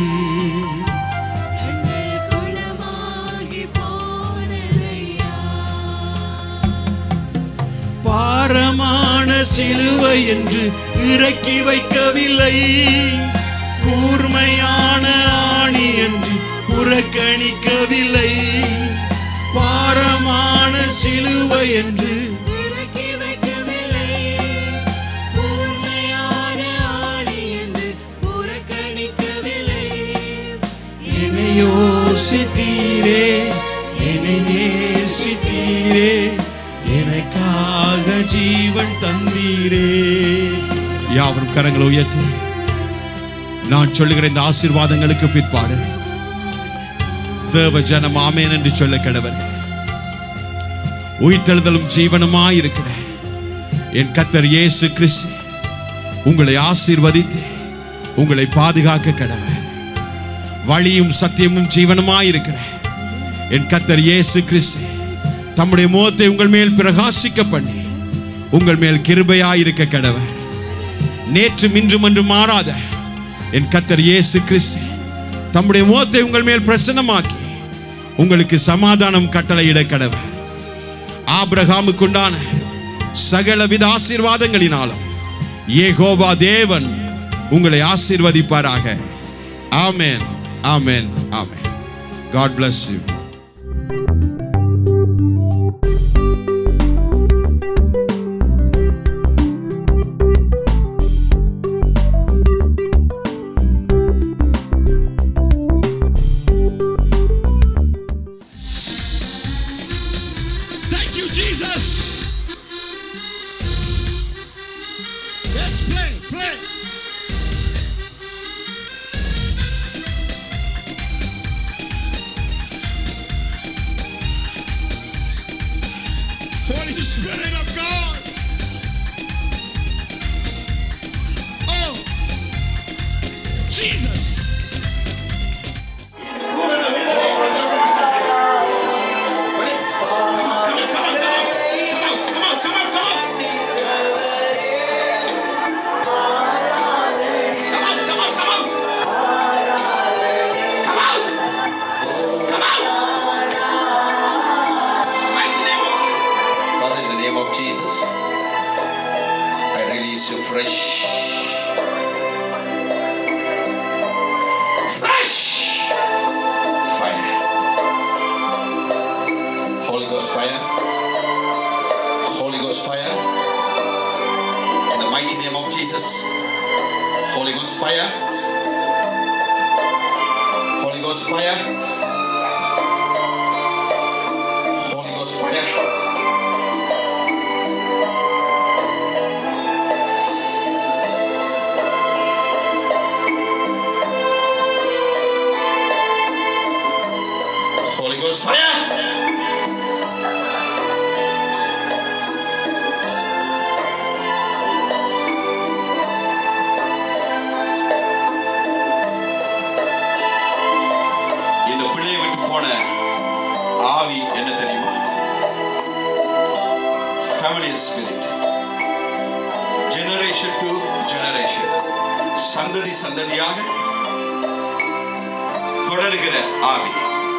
பாரமான சிலுவை என்று இறக்கி வைக்கவில்லை கூர்மையான ஆணி என்று புறக்கணிக்கவில்லை பாரமான சிலுவை என்று என்னை யோசித்தீரே என்னை நேசித்தீரே எனக்காக ஜீவன் தந்தீரே யாவரும் கரங்களை உயர்த்தி நான் சொல்லுகிற இந்த ஆசீர்வாதங்களுக்கு பிற்பாடு தேவ ஜனம் ஆமேன் என்று சொல்ல கடவர் உயிர்த்தெழுதலும் ஜீவனுமாய் இருக்கிற என் கத்தர் இயேசு கிறிஸ்து உங்களை ஆசீர்வதித்து உங்களை பாதுகாக்க கடவர் வழியும் சத்தியமும் ஜீவனுமாய் இருக்கிற என் கத்தர் இயேசு கிறிஸ்து தம்முடைய முகத்தை உங்கள் மேல் பிரகாசிக்க பண்ணி உங்கள் மேல் கிருபையாயிருக்க கடவர் நேற்றும் இன்றும் என்று மாறாத என் கத்தர் இயேசு கிறிஸ்து தம்முடைய முகத்தை உங்கள் மேல் பிரசன்னமாக்கி உங்களுக்கு சமாதானம் கட்டளையிட கடவர் ஆபிரகாமுக்கு உண்டான சகலவித ஆசீர்வாதங்களினாலும் ஏகோபா தேவன் உங்களை ஆசீர்வதிப்பாராக amen amen amen God bless you Thank you, Jesus. Yes, play, play. Holy Spirit of God. Oh, Jesus. Father, in the name of Jesus, I release you fresh. Fresh fire. Holy Ghost fire. Holy Ghost fire. In the mighty name of Jesus. Holy Ghost fire. Holy Ghost fire. Holy Ghost fire. Holy Ghost fire. இந்த பிள்ளையை விட்டு போன ஆவி என்ன தெரியுமா family spirit generation to generation சந்ததி சந்ததியாக தொடர்கிற ஆவி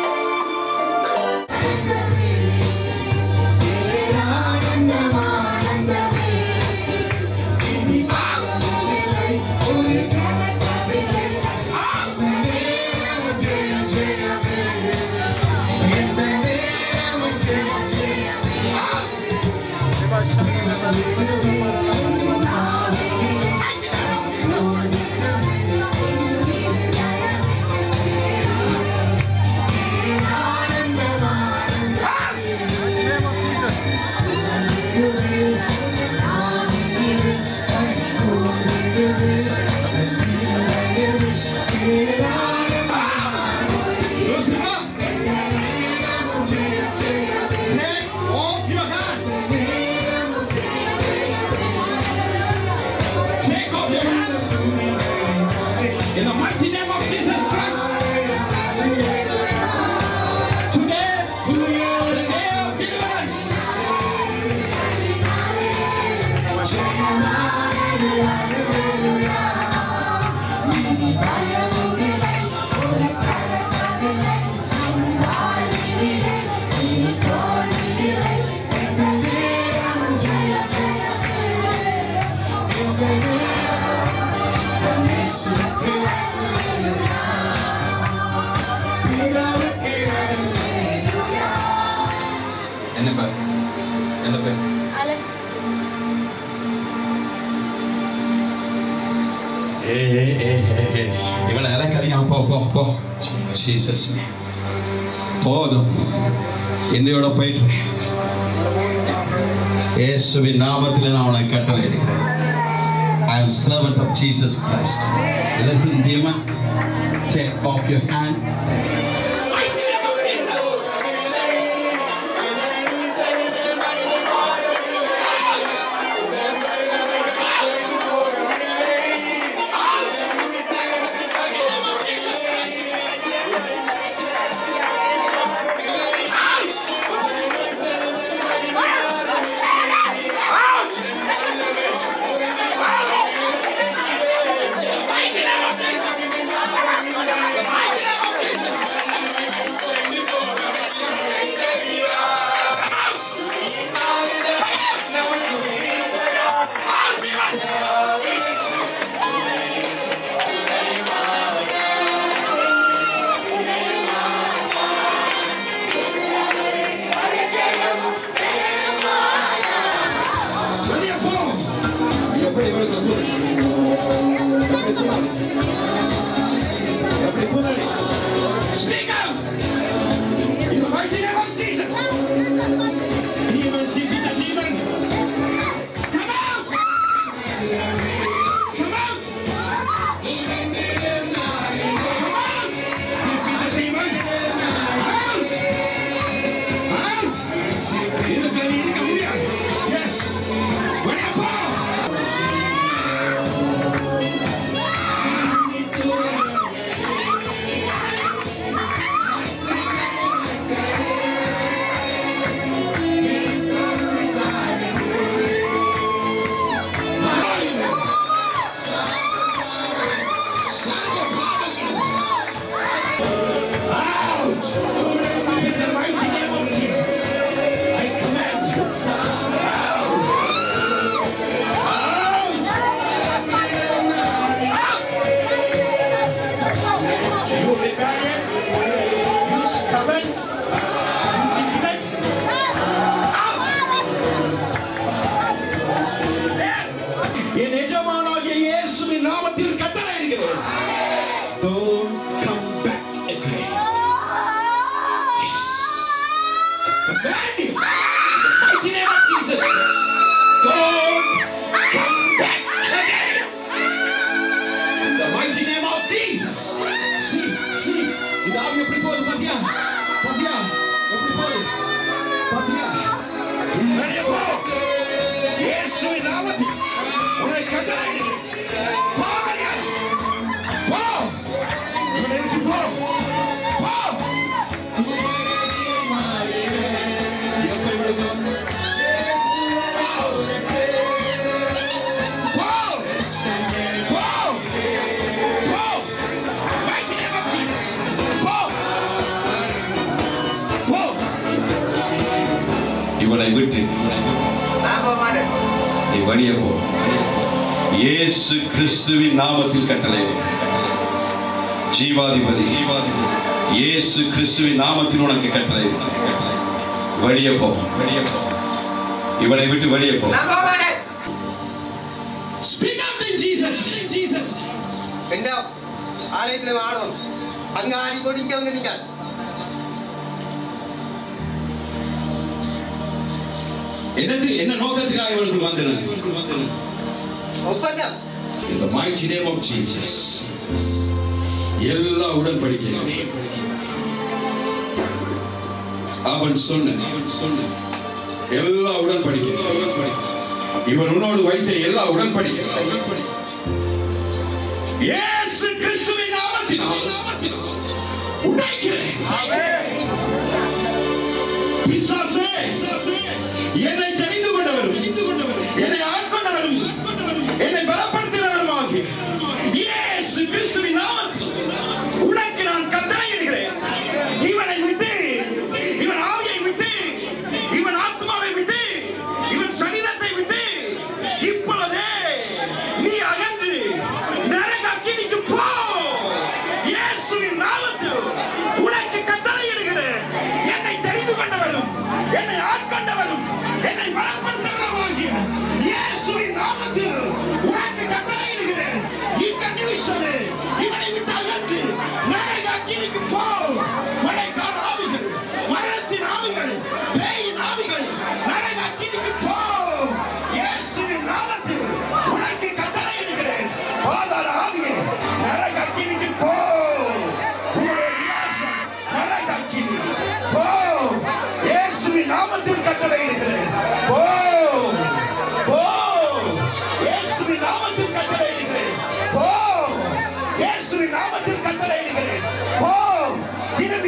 In the mighty name of Jesus Christ. Today, the day of deliverance. என்ன பேர் என்ன பேர் ஏ ஏ ஏ ஏ ஏ இவளை இலக்கறியாம போ போ போ ஜீசஸ் போதும் என்னையோட போயிட்டு இயேசுவின் நாமத்தில் நான் உனக்கு கட்டளையிடுகிறேன் I am servant of Jesus Christ. Listen, demon. Take off your hand. வெளியே போ எப்படி வருது சொல்லு எப்படி போனாரு எப்படி போனாரு Speak out! In the mighty name of Jesus! Demon, defeat the demon! Come out! Come out! Come out! Defeat the demon! Out! Out! இதுக்கு நீ இருக்க முடியாது எஸ் வெளியே போ Out! In the mighty name of Jesus, I command you. Out! Out! You rebellion, you stubborn, you defeated. Out! என் எஜமானாகிய இயேசுவின் நாமத்தில் கட்டளையிடுகிறேன் Don't come back again. Yes. Command you. In the mighty name of Jesus Christ. Don't come back again. In the mighty name of Jesus. See, see. இந்த ஆவி எப்படி போகுது பாத்தியா பாத்தியா எப்படி போகுது பாத்தியா வெளியே போ இயேசுவின் நாமத்தில் உன்னை கட்டளையிடுகிறேன் போ வெளியே போ இவனை விட்டு போ போ எப்ப இவனுக்கு போ போ போ mighty name of Jesus போ போ இவனை விட்டு நீ வெளியே போ இயேசு கிறிஸ்துவின் நாமத்தில் கட்டளை ஜீவாதிபதி இயேசு கிறிஸ்துவின் நாமத்தில் உனக்கு கட்டளை வெளியே போ வெளியே போ இவனை விட்டு வெளியே போ speak up in Jesus in Jesus പിന്നെ ആലയത്തിൽ ആടണം അങ്ങ് ആടിക്കൊണ്ടിരിക്കാൻ അങ്ങ് നിൽക്കാൻ என்னது என்ன நோக்கத்துக்காக இவனுக்கு வந்தேன் ഒപ്പല്ല In the mighty name of Jesus. எல்லா உடன்படிக்கை அவன் சொன்ன அவன் சொன்ன எல்லா உடன்படிக்கை இவன் உன்னோடு வைத்த எல்லா உடன்படிக்கை இயேசு கிறிஸ்துவின் நாமத்தினால் உடைக்கிறேன் பிசாசே என்னை தெரிந்து கொண்டவரும் என்னை ஆட்கொண்டவரும் என்னை பலப்படுத்தினவருமாகிய இயேசு கிறிஸ்துவின் நாமத்தில் உனக்கு நான் கட்டளையிடுகிறேன் இவனை விட்டு இவன் ஆவியை விட்டு இவன் ஆத்மாவை விட்டு இவன் சரீரத்தை விட்டு இப்பொழுதே நீ அகன்று நரக அக்கினிக்கு போ இயேசுவின் நாமத்தில் உனக்கு கட்டளையிடுகிறேன் என்னை தெரிந்து கொண்டவரும் என்னை ஆட்கொண்டவரும் என்னை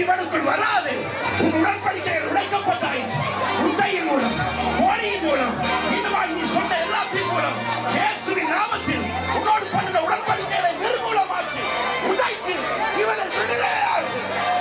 இவனுக்குள் வராது உன் உடன்படிக்கைகள் உடைக்கப்பட்டாயிற்று உண்மையின் மூலம் மோடியின் மூலம் இன்னுமாய் நீ சொன்ன எல்லாத்தின் மூலம் இயேசுவின் நாமத்தில் உன்னோடு பண்ணின உடன்படிக்கைகளை நிர்மூலமாக்கி உதைத்து இவனை விடுதலையாக்கு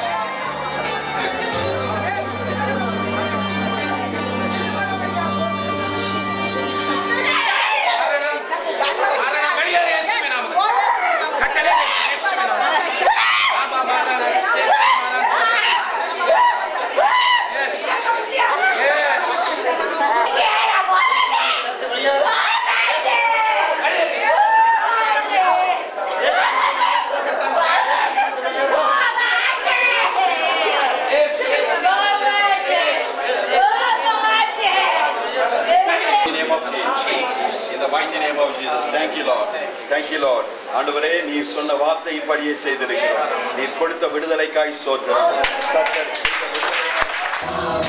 In the name of Jesus. In the mighty name of Jesus. Thank you, Lord. Thank you, Lord. ஆண்டவரே நீ சொன்ன வார்த்தை இப்படியே செய்திருக்கிறோம் நீ கொடுத்த விடுதலைக்காய் சோத்திரம் கர்த்தர் செய்த விடுதலை-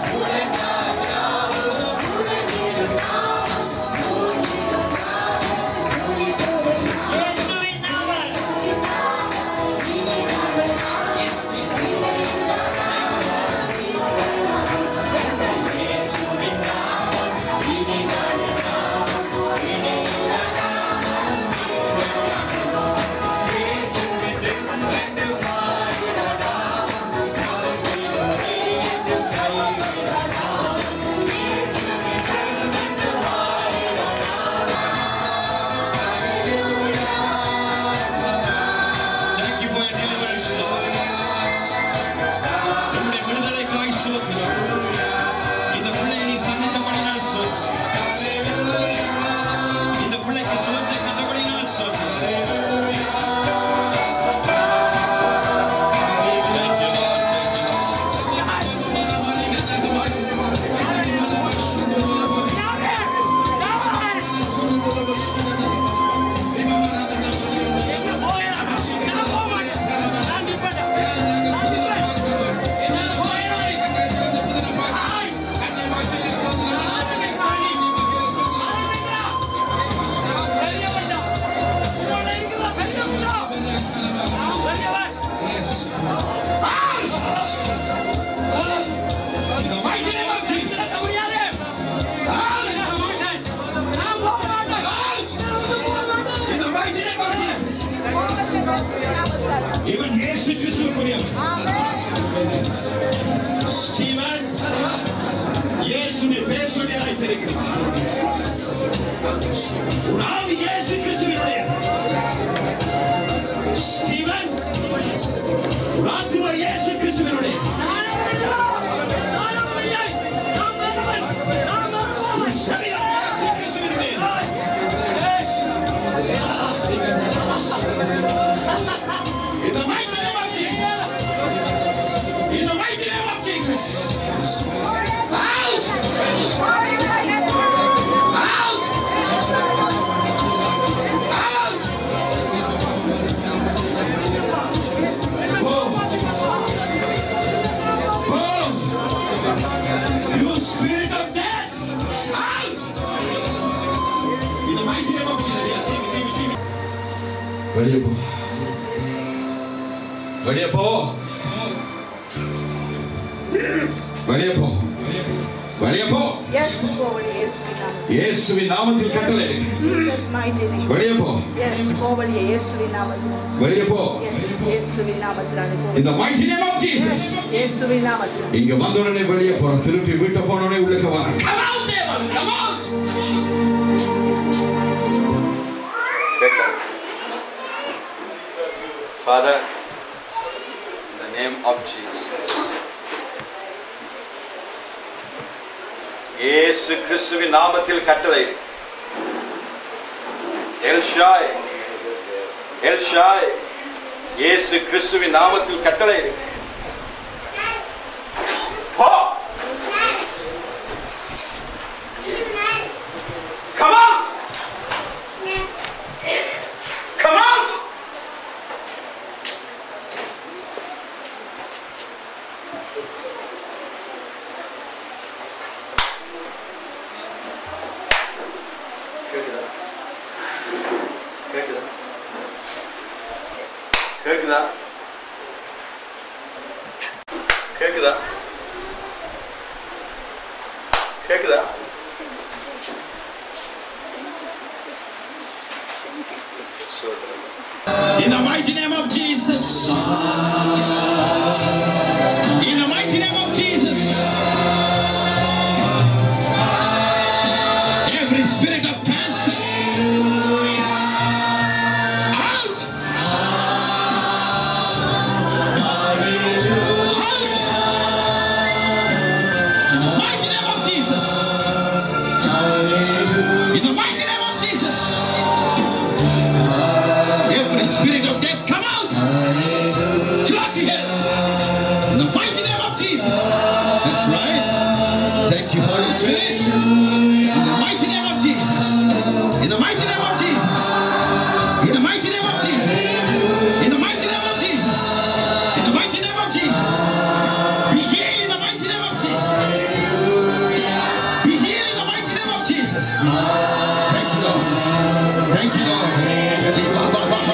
Thank you for your deliverance, Lord. உம்முடைய விடுதலைக்காய் சோத்திரம். இந்த பிள்ளையை நீ சந்தித்தபடியினால் சோத்திரம். இந்த பிள்ளைக்கு சுகத்தை கண்டபடியினால் சோத்திரம். Thank you, Lord. Thank you, Lord. In the mighty name of Jesus. Out! Out! In the mighty name of Jesus. இவன் இயேசு கிறிஸ்துவுக்குரியவன் ஸ்டீவன் இயேசுவின் பெயர் சொல்லி அழைத்திருக்கிறேன் உன் ஆவி இயேசு கிறிஸ்துவினுடைய ஸ்டீவன் உன் ஆத்துமா இயேசு கிறிஸ்துவினுடைய உன் சரீரம் இயேசு கிறிஸ்துவினுடைய In the mighty name of Jesus. In the mighty name of Jesus. Out! Out! Out! Boom! Boom! You spirit of death! Out! In the mighty name of Jesus. Yeah, leave it, leave it, leave it. வெளியே போ வெளியே போ வெளியே போ வெளியே போ Yes, forward, yes, we come. இயேசுவின் நாமத்தில் கட்டளை Jesus' mighty name. வெளியே போ Yes, forward, yes, we come. வெளியே போ Yes, yes, we come. in the mighty name of Jesus Yes, we come. இங்க வந்த உடனே வெளியே போறோம் திருப்பி வீட்டை போன உடனே உள்ளுக்கு வர come out devil come out கேட்கலாம். Father, in the name of Jesus. இயேசு கிறிஸ்துவின் நாமத்தில் கட்டளை எல்ஷாய் எல்ஷாய் இயேசு கிறிஸ்துவின் நாமத்தில் கட்டளை போ Come out! Come out! கேக்குதா கேக்குதா கேக்குதா கேக்குதா கேக்குதா சொல்றேன் In the mighty name of Jesus. In the mighty name of Jesus. Every spirit of cancer. Out. Out. Mighty name of Jesus. In the mighty name of Jesus. Every spirit of death, come out! Go to hell! In the mighty name of Jesus. That's right. Thank you, Holy Spirit. In the mighty name of Jesus. In the mighty name of Jesus. In the mighty name of Jesus. In the mighty name of Jesus. In the mighty name of Jesus. Be healed in the mighty name of Jesus. Be healed in the mighty name of Jesus. Thank you, Lord. Thank you, Lord.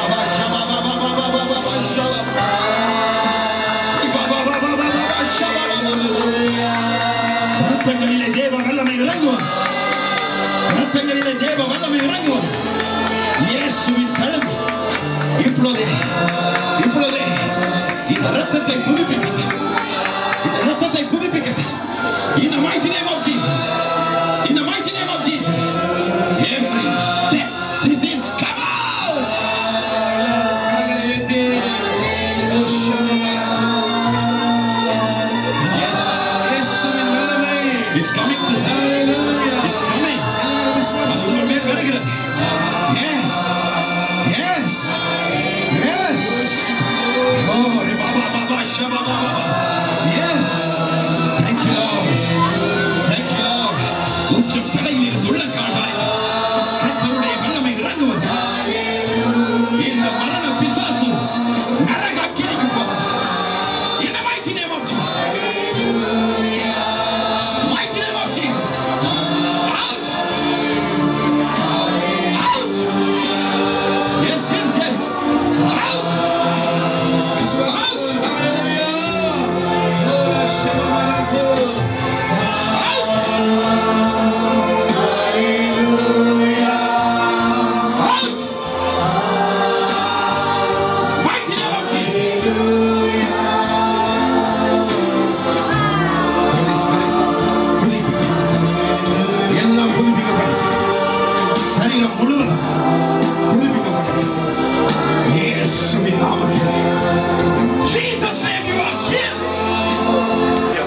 ரத்தங்களிலே தேவ வல்லமை இறங்குவார் ரத்தங்களிலே தேவ வல்லமை இறங்குவார் இயேசுவின் தழும்பு இப்பொழுதே இப்பொழுதே இந்த ரத்தத்தை புதுப்பிக்கட்டு இந்த ரத்தத்தை புதுப்பிக்கட்டு In the mighty name of Jesus. In the mighty name of Jesus. Every step disease come out. Yes. It's coming, sister. It's coming. அது உங்கள் மேல் வருகிறது. Yes. Yes. Yes. Oh, ba, ba, ba, ba, sha, ba, ba, ba, ba. Yes. Thank you, Lord. Thank you, Lord. உச்சம் தலையில் இருந்து உள்ளங்கால் வரை கர்த்தருடைய வல்லமை இறங்குவது இந்த மரண பிசாசு நரக அக்கினிக்கு போகும் In the mighty name of Jesus. Mighty name of Jesus. Out. Out. Yes, yes, yes. Out. Out. Out. Mighty name of Jesus. Holy Spirit, புதுப்பிக்கப்பட்டது. எல்லாம் புதுப்பிக்கப்பட்டது. சரீரம் முழுவதும் புதுப்பிக்கப்பட்டது. இயேசுவின் நாமத்தில். In Jesus' name you are healed.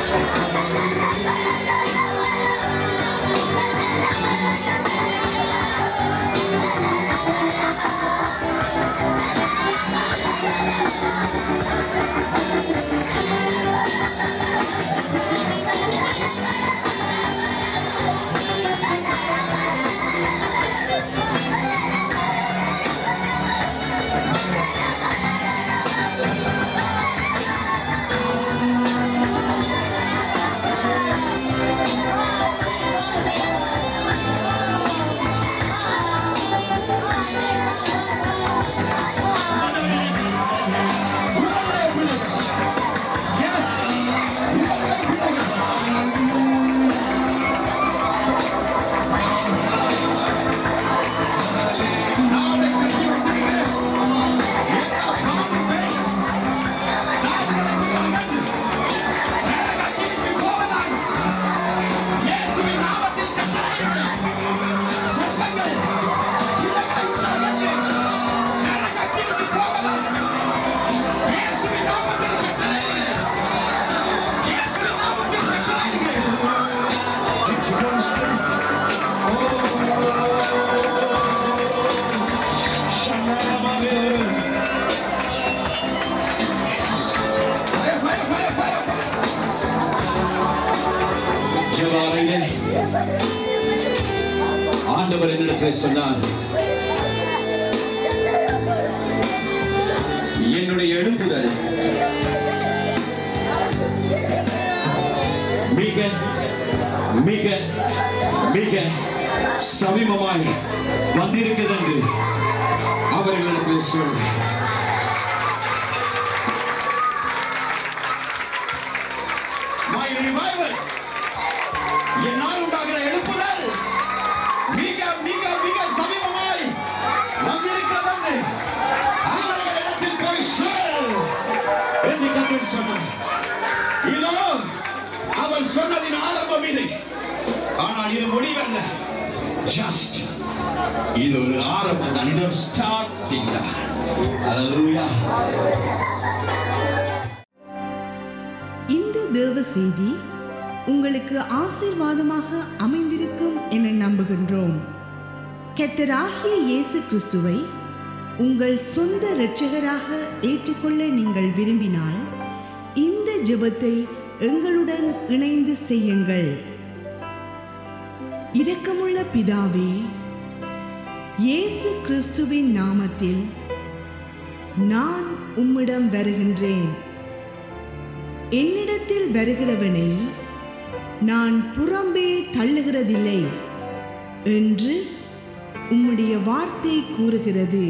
ஜெபாலையிலே ஆண்டவர் என்னிடத்தில் சொன்னார் என்னுடைய எழுப்புதல் மிக மிக மிக சமீபமாய் வந்திருக்கிறது என்று அவர்களிடத்தில் சொல் My revival. என்னால் உண்டாகிற எழுப்புதல் மிக மிக மிக சமீபமாய் வந்திருக்கிறது அவர்கள் இடத்தில் போய் சொல் என்று கத்தர் சொன்னார் இதோ அவர் சொன்னதின் ஆரம்பம் இது ஆனால் இது முடிவல்ல ஜஸ்ட் இது ஒரு ஆரம்பம் தான் இது ஒரு ஸ்டார்டிங் தான் Hallelujah. இந்த தேவ செய்தி உங்களுக்கு ஆசீர்வாதமாக அமைந்திருக்கும் என நம்புகின்றோம் கர்த்தராகிய இயேசு கிறிஸ்துவை உங்கள் சொந்த இரட்சகராக ஏற்றுக்கொள்ள நீங்கள் விரும்பினால் இந்த ஜெபத்தை எங்களுடன் இணைந்து செய்யுங்கள் இரக்கமுள்ள பிதாவே இயேசு கிறிஸ்துவின் நாமத்தில் நான் உம்மிடம் வருகின்றேன் என்னிடத்தில் வருகிறவனை நான் புறம்பே தள்ளுகிறதில்லை என்று உம்முடைய வார்த்தை கூறுகிறது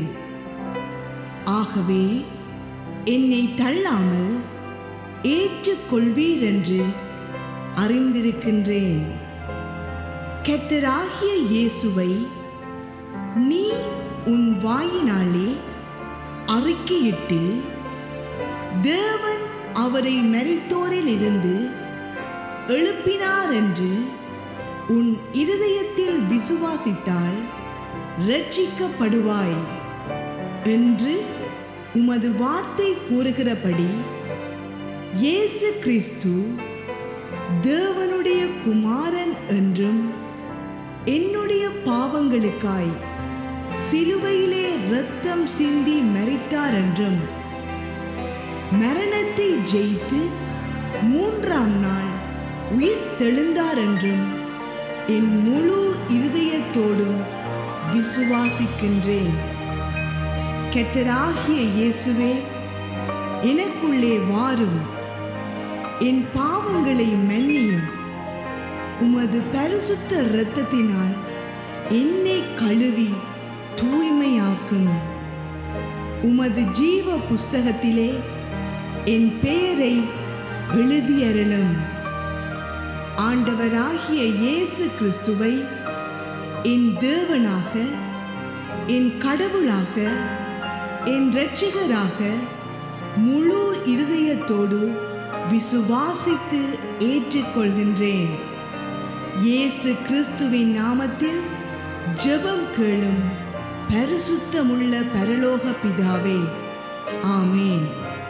ஆகவே என்னை தள்ளாமல் ஏற்றுக்கொள்வீர் என்று அறிந்திருக்கின்றேன் கர்த்தராகிய இயேசுவை நீ உன் வாயினாலே அறிக்கையிட்டு தேவன் அவரை மரித்தோரில் இருந்து எழுப்பினார் என்று உன் இருதயத்தில் விசுவாசித்தால் ரட்சிக்கப்படுவாய் என்று உமது வார்த்தை கூறுகிறபடி இயேசு கிறிஸ்து தேவனுடைய குமாரன் என்றும் என்னுடைய பாவங்களுக்காய் சிலுவையிலே இரத்தம் சிந்தி மரித்தார் என்றும் மரணத்தை ஜெயித்து மூன்றாம் நாள் உயிர் தெழுந்தார் என்றும் என் முழு இருதயத்தோடும் விசுவாசிக்கின்றேன் கெட்டராகிய இயேசுவே எனக்குள்ளே வாரும் என் பாவங்களை மன்னியும் உமது பரிசுத்த இரத்தத்தினால் என்னை கழுவி தூய்மையாக்கும் உமது ஜீவ புஸ்தகத்திலே என் பெயரை எழுதியருளும் ஆண்டவராகிய இயேசு கிறிஸ்துவை என் தேவனாக என் கடவுளாக என் இரட்சகராக முழு இருதயத்தோடு விசுவாசித்து ஏற்றுக்கொள்கின்றேன் இயேசு கிறிஸ்துவின் நாமத்தில் ஜெபம் கேளும் பரிசுத்தமுள்ள பரலோக பிதாவே ஆமேன்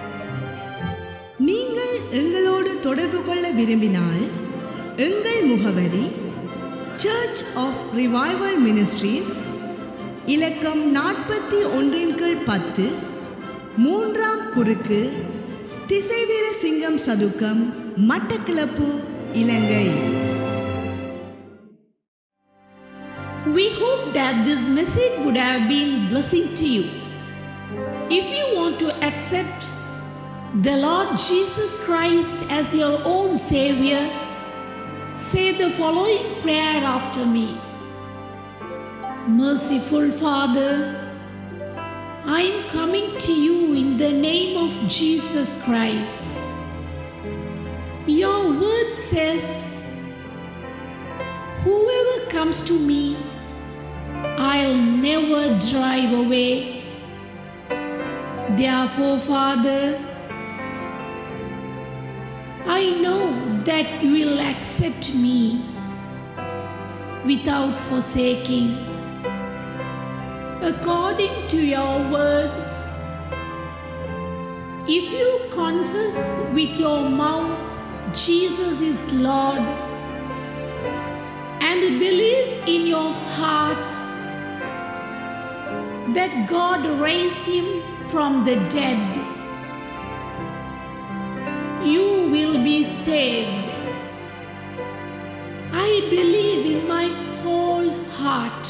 நீங்கள் எங்களோடு தொடர்பு கொள்ள விரும்பினால் எங்கள் முகவரி சர்ச் ஆஃப் ரிவைவல் மினிஸ்ட்ரீஸ் இலக்கம் நாற்பத்தி ஒன்றின் கீழ் பத்து மூன்றாம் குறுக்கு திசைவீர சிங்கம் சதுக்கம் மட்டக்கிளப்பு இலங்கை We hope that this message would have been blessing to you. If you want to accept the Lord Jesus Christ as your own Savior, say the following prayer after me. Merciful Father, I am coming to you in the name of Jesus Christ. Your word says, Whoever comes to me, I'll never drive away. Therefore, Father, I know that you will accept me without forsaking. According to your word, if you confess with your mouth Jesus is Lord and believe in your heart that God raised him from the dead, you will be saved. I believe in my whole heart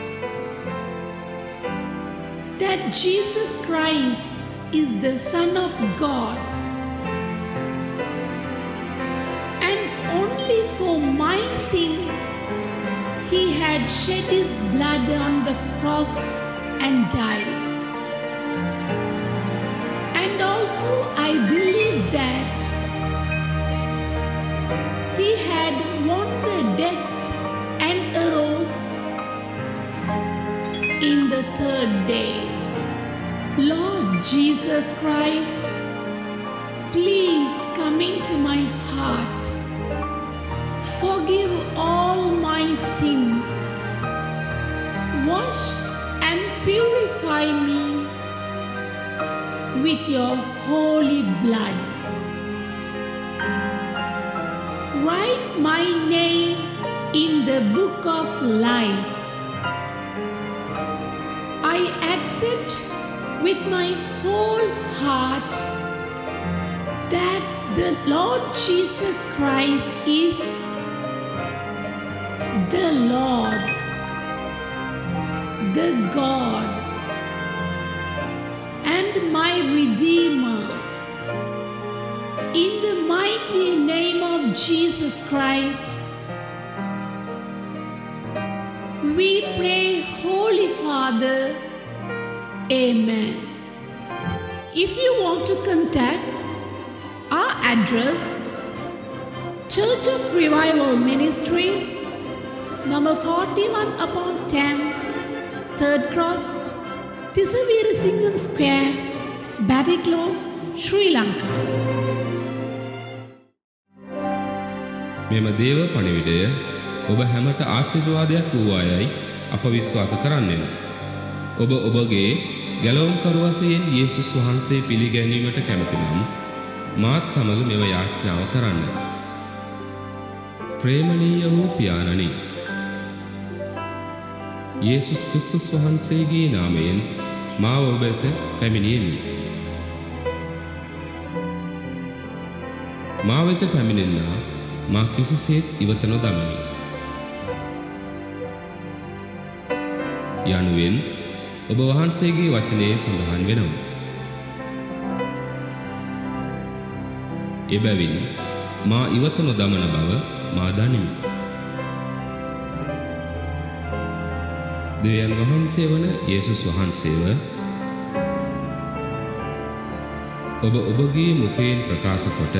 that Jesus Christ is the Son of God and only for my sins he had shed his blood on the cross and died. And also, I believe that won the death and arose in the third day. Lord Jesus Christ, please come into my heart. Forgive all my sins. Wash and purify me with your holy blood. Write my name in the book of life. I accept with my whole heart that the Lord Jesus Christ is the Lord, the God, and my Redeemer. In the mighty name of Jesus Christ, we pray, Holy Father. Amen. If you want to contact our address, Church of Revival Ministries, number 41 upon 10, Third Cross, Tisavira Singham Square, Badiklo, Sri Lanka. මෙම දේව පණිවිඩය ඔබ හැමට ආශිර්වාදයක් වූවායයි අප විශ්වාස කරන්නෙමු. ඔබ ඔබගේ ගැලවුම්කරු වශයෙන් යේසුස් වහන්සේ පිළිගැනීමට කැමති නම් මාත් සමග මෙම යාඥාව කරන්න. ප්‍රේමණීය වූ පියාණනි යේසුස් ක්‍රිස්තුස් වහන්සේගේ නාමයෙන් මා ඔබ වෙත පැමිණියෙමි. මා වෙත පැමිණෙන්නා මා කිසිසේත් ඉවත නොදමමි. යනුවෙන් ඔබ වහන්සේගේ වචනයේ සඳහන් වෙනවා. එබැවින් මා ඉවත නොදමන බව මා දනිමි. දෙවියන් වහන්සේ වන යේසුස් වහන්සේව ඔබ ඔබගේ මුඛයෙන් ප්‍රකාශ කොට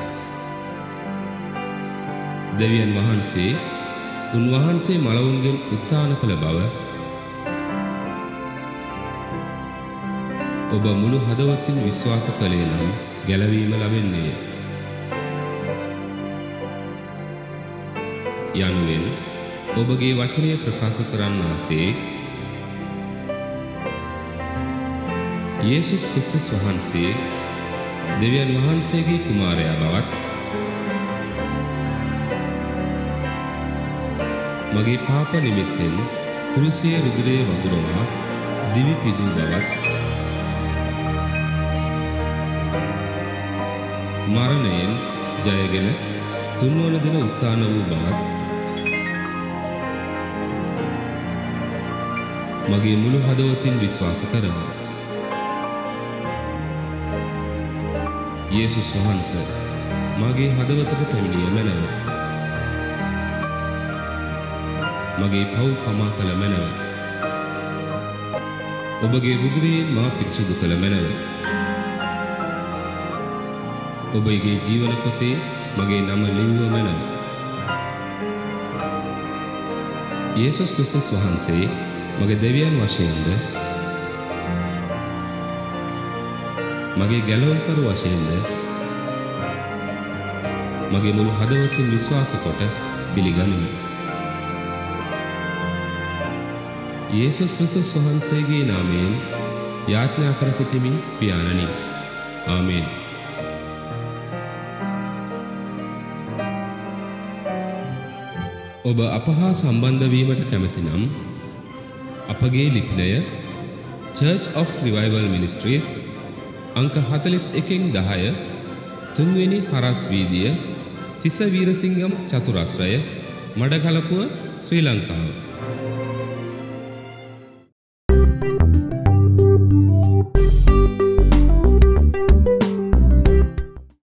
දෙවියන් වහන්සේ උන්වහන්සේ මලවුන්ගෙන් උත්ථාන කළ බව ඔබ මුළු හදවතින් විශ්වාස කළේ නම් ගැලවීම ලබෙන්නේය. යනුවෙන් ඔබගේ වචනය ප්‍රකාශ කරන්නාසේ යේසුස් ක්‍රිස්තුස් වහන්සේ දෙවියන් වහන්සේගේ කුමාරයා බවත් මගේ පාප නිමිත්තෙන් කුරුසියේ රුධිරයේ වගුරවා දිවි පිදූ බවත් මරණයෙන් ජයගෙන තුන්වන දින උත්ථාන වූ බවත් මගේ මුළු හදවතින් විශ්වාස කරමි. යේසුස් වහන්ස මගේ හදවතට පැමිණිය මැනව. මගේ පව් කමා කළ මැනව. ඔබගේ රුධිරයෙන් මා පිරිසුදු කළ මැනව. ඔබගේ ජීවන පොතේ මගේ නම ලිව්ව මැනව. යේසුස් ක්‍රිස්තුස් වහන්සේ මගේ දෙවියන් වශයෙන්ද මගේ ගැලවුම්කරු වශයෙන්ද මගේ මුළු හදවතින් විශ්වාස කොට පිළිගනිමි. යේසුස් ක්‍රිස්තුස් වහන්සේගේ නාමයෙන් යාඥා කර සිටිමි පියාණනි. ආමේන්. ඔබ අප හා සම්බන්ධ වීමට කැමති නම් අපගේ ලිපිනය Church of Revival Ministries අංක 41න් 10 තුන්වෙනි හරස් වීදිය තිස වීරසිංගම් චතුරස්‍රය මඩකලපුව ශ්‍රී ලංකාව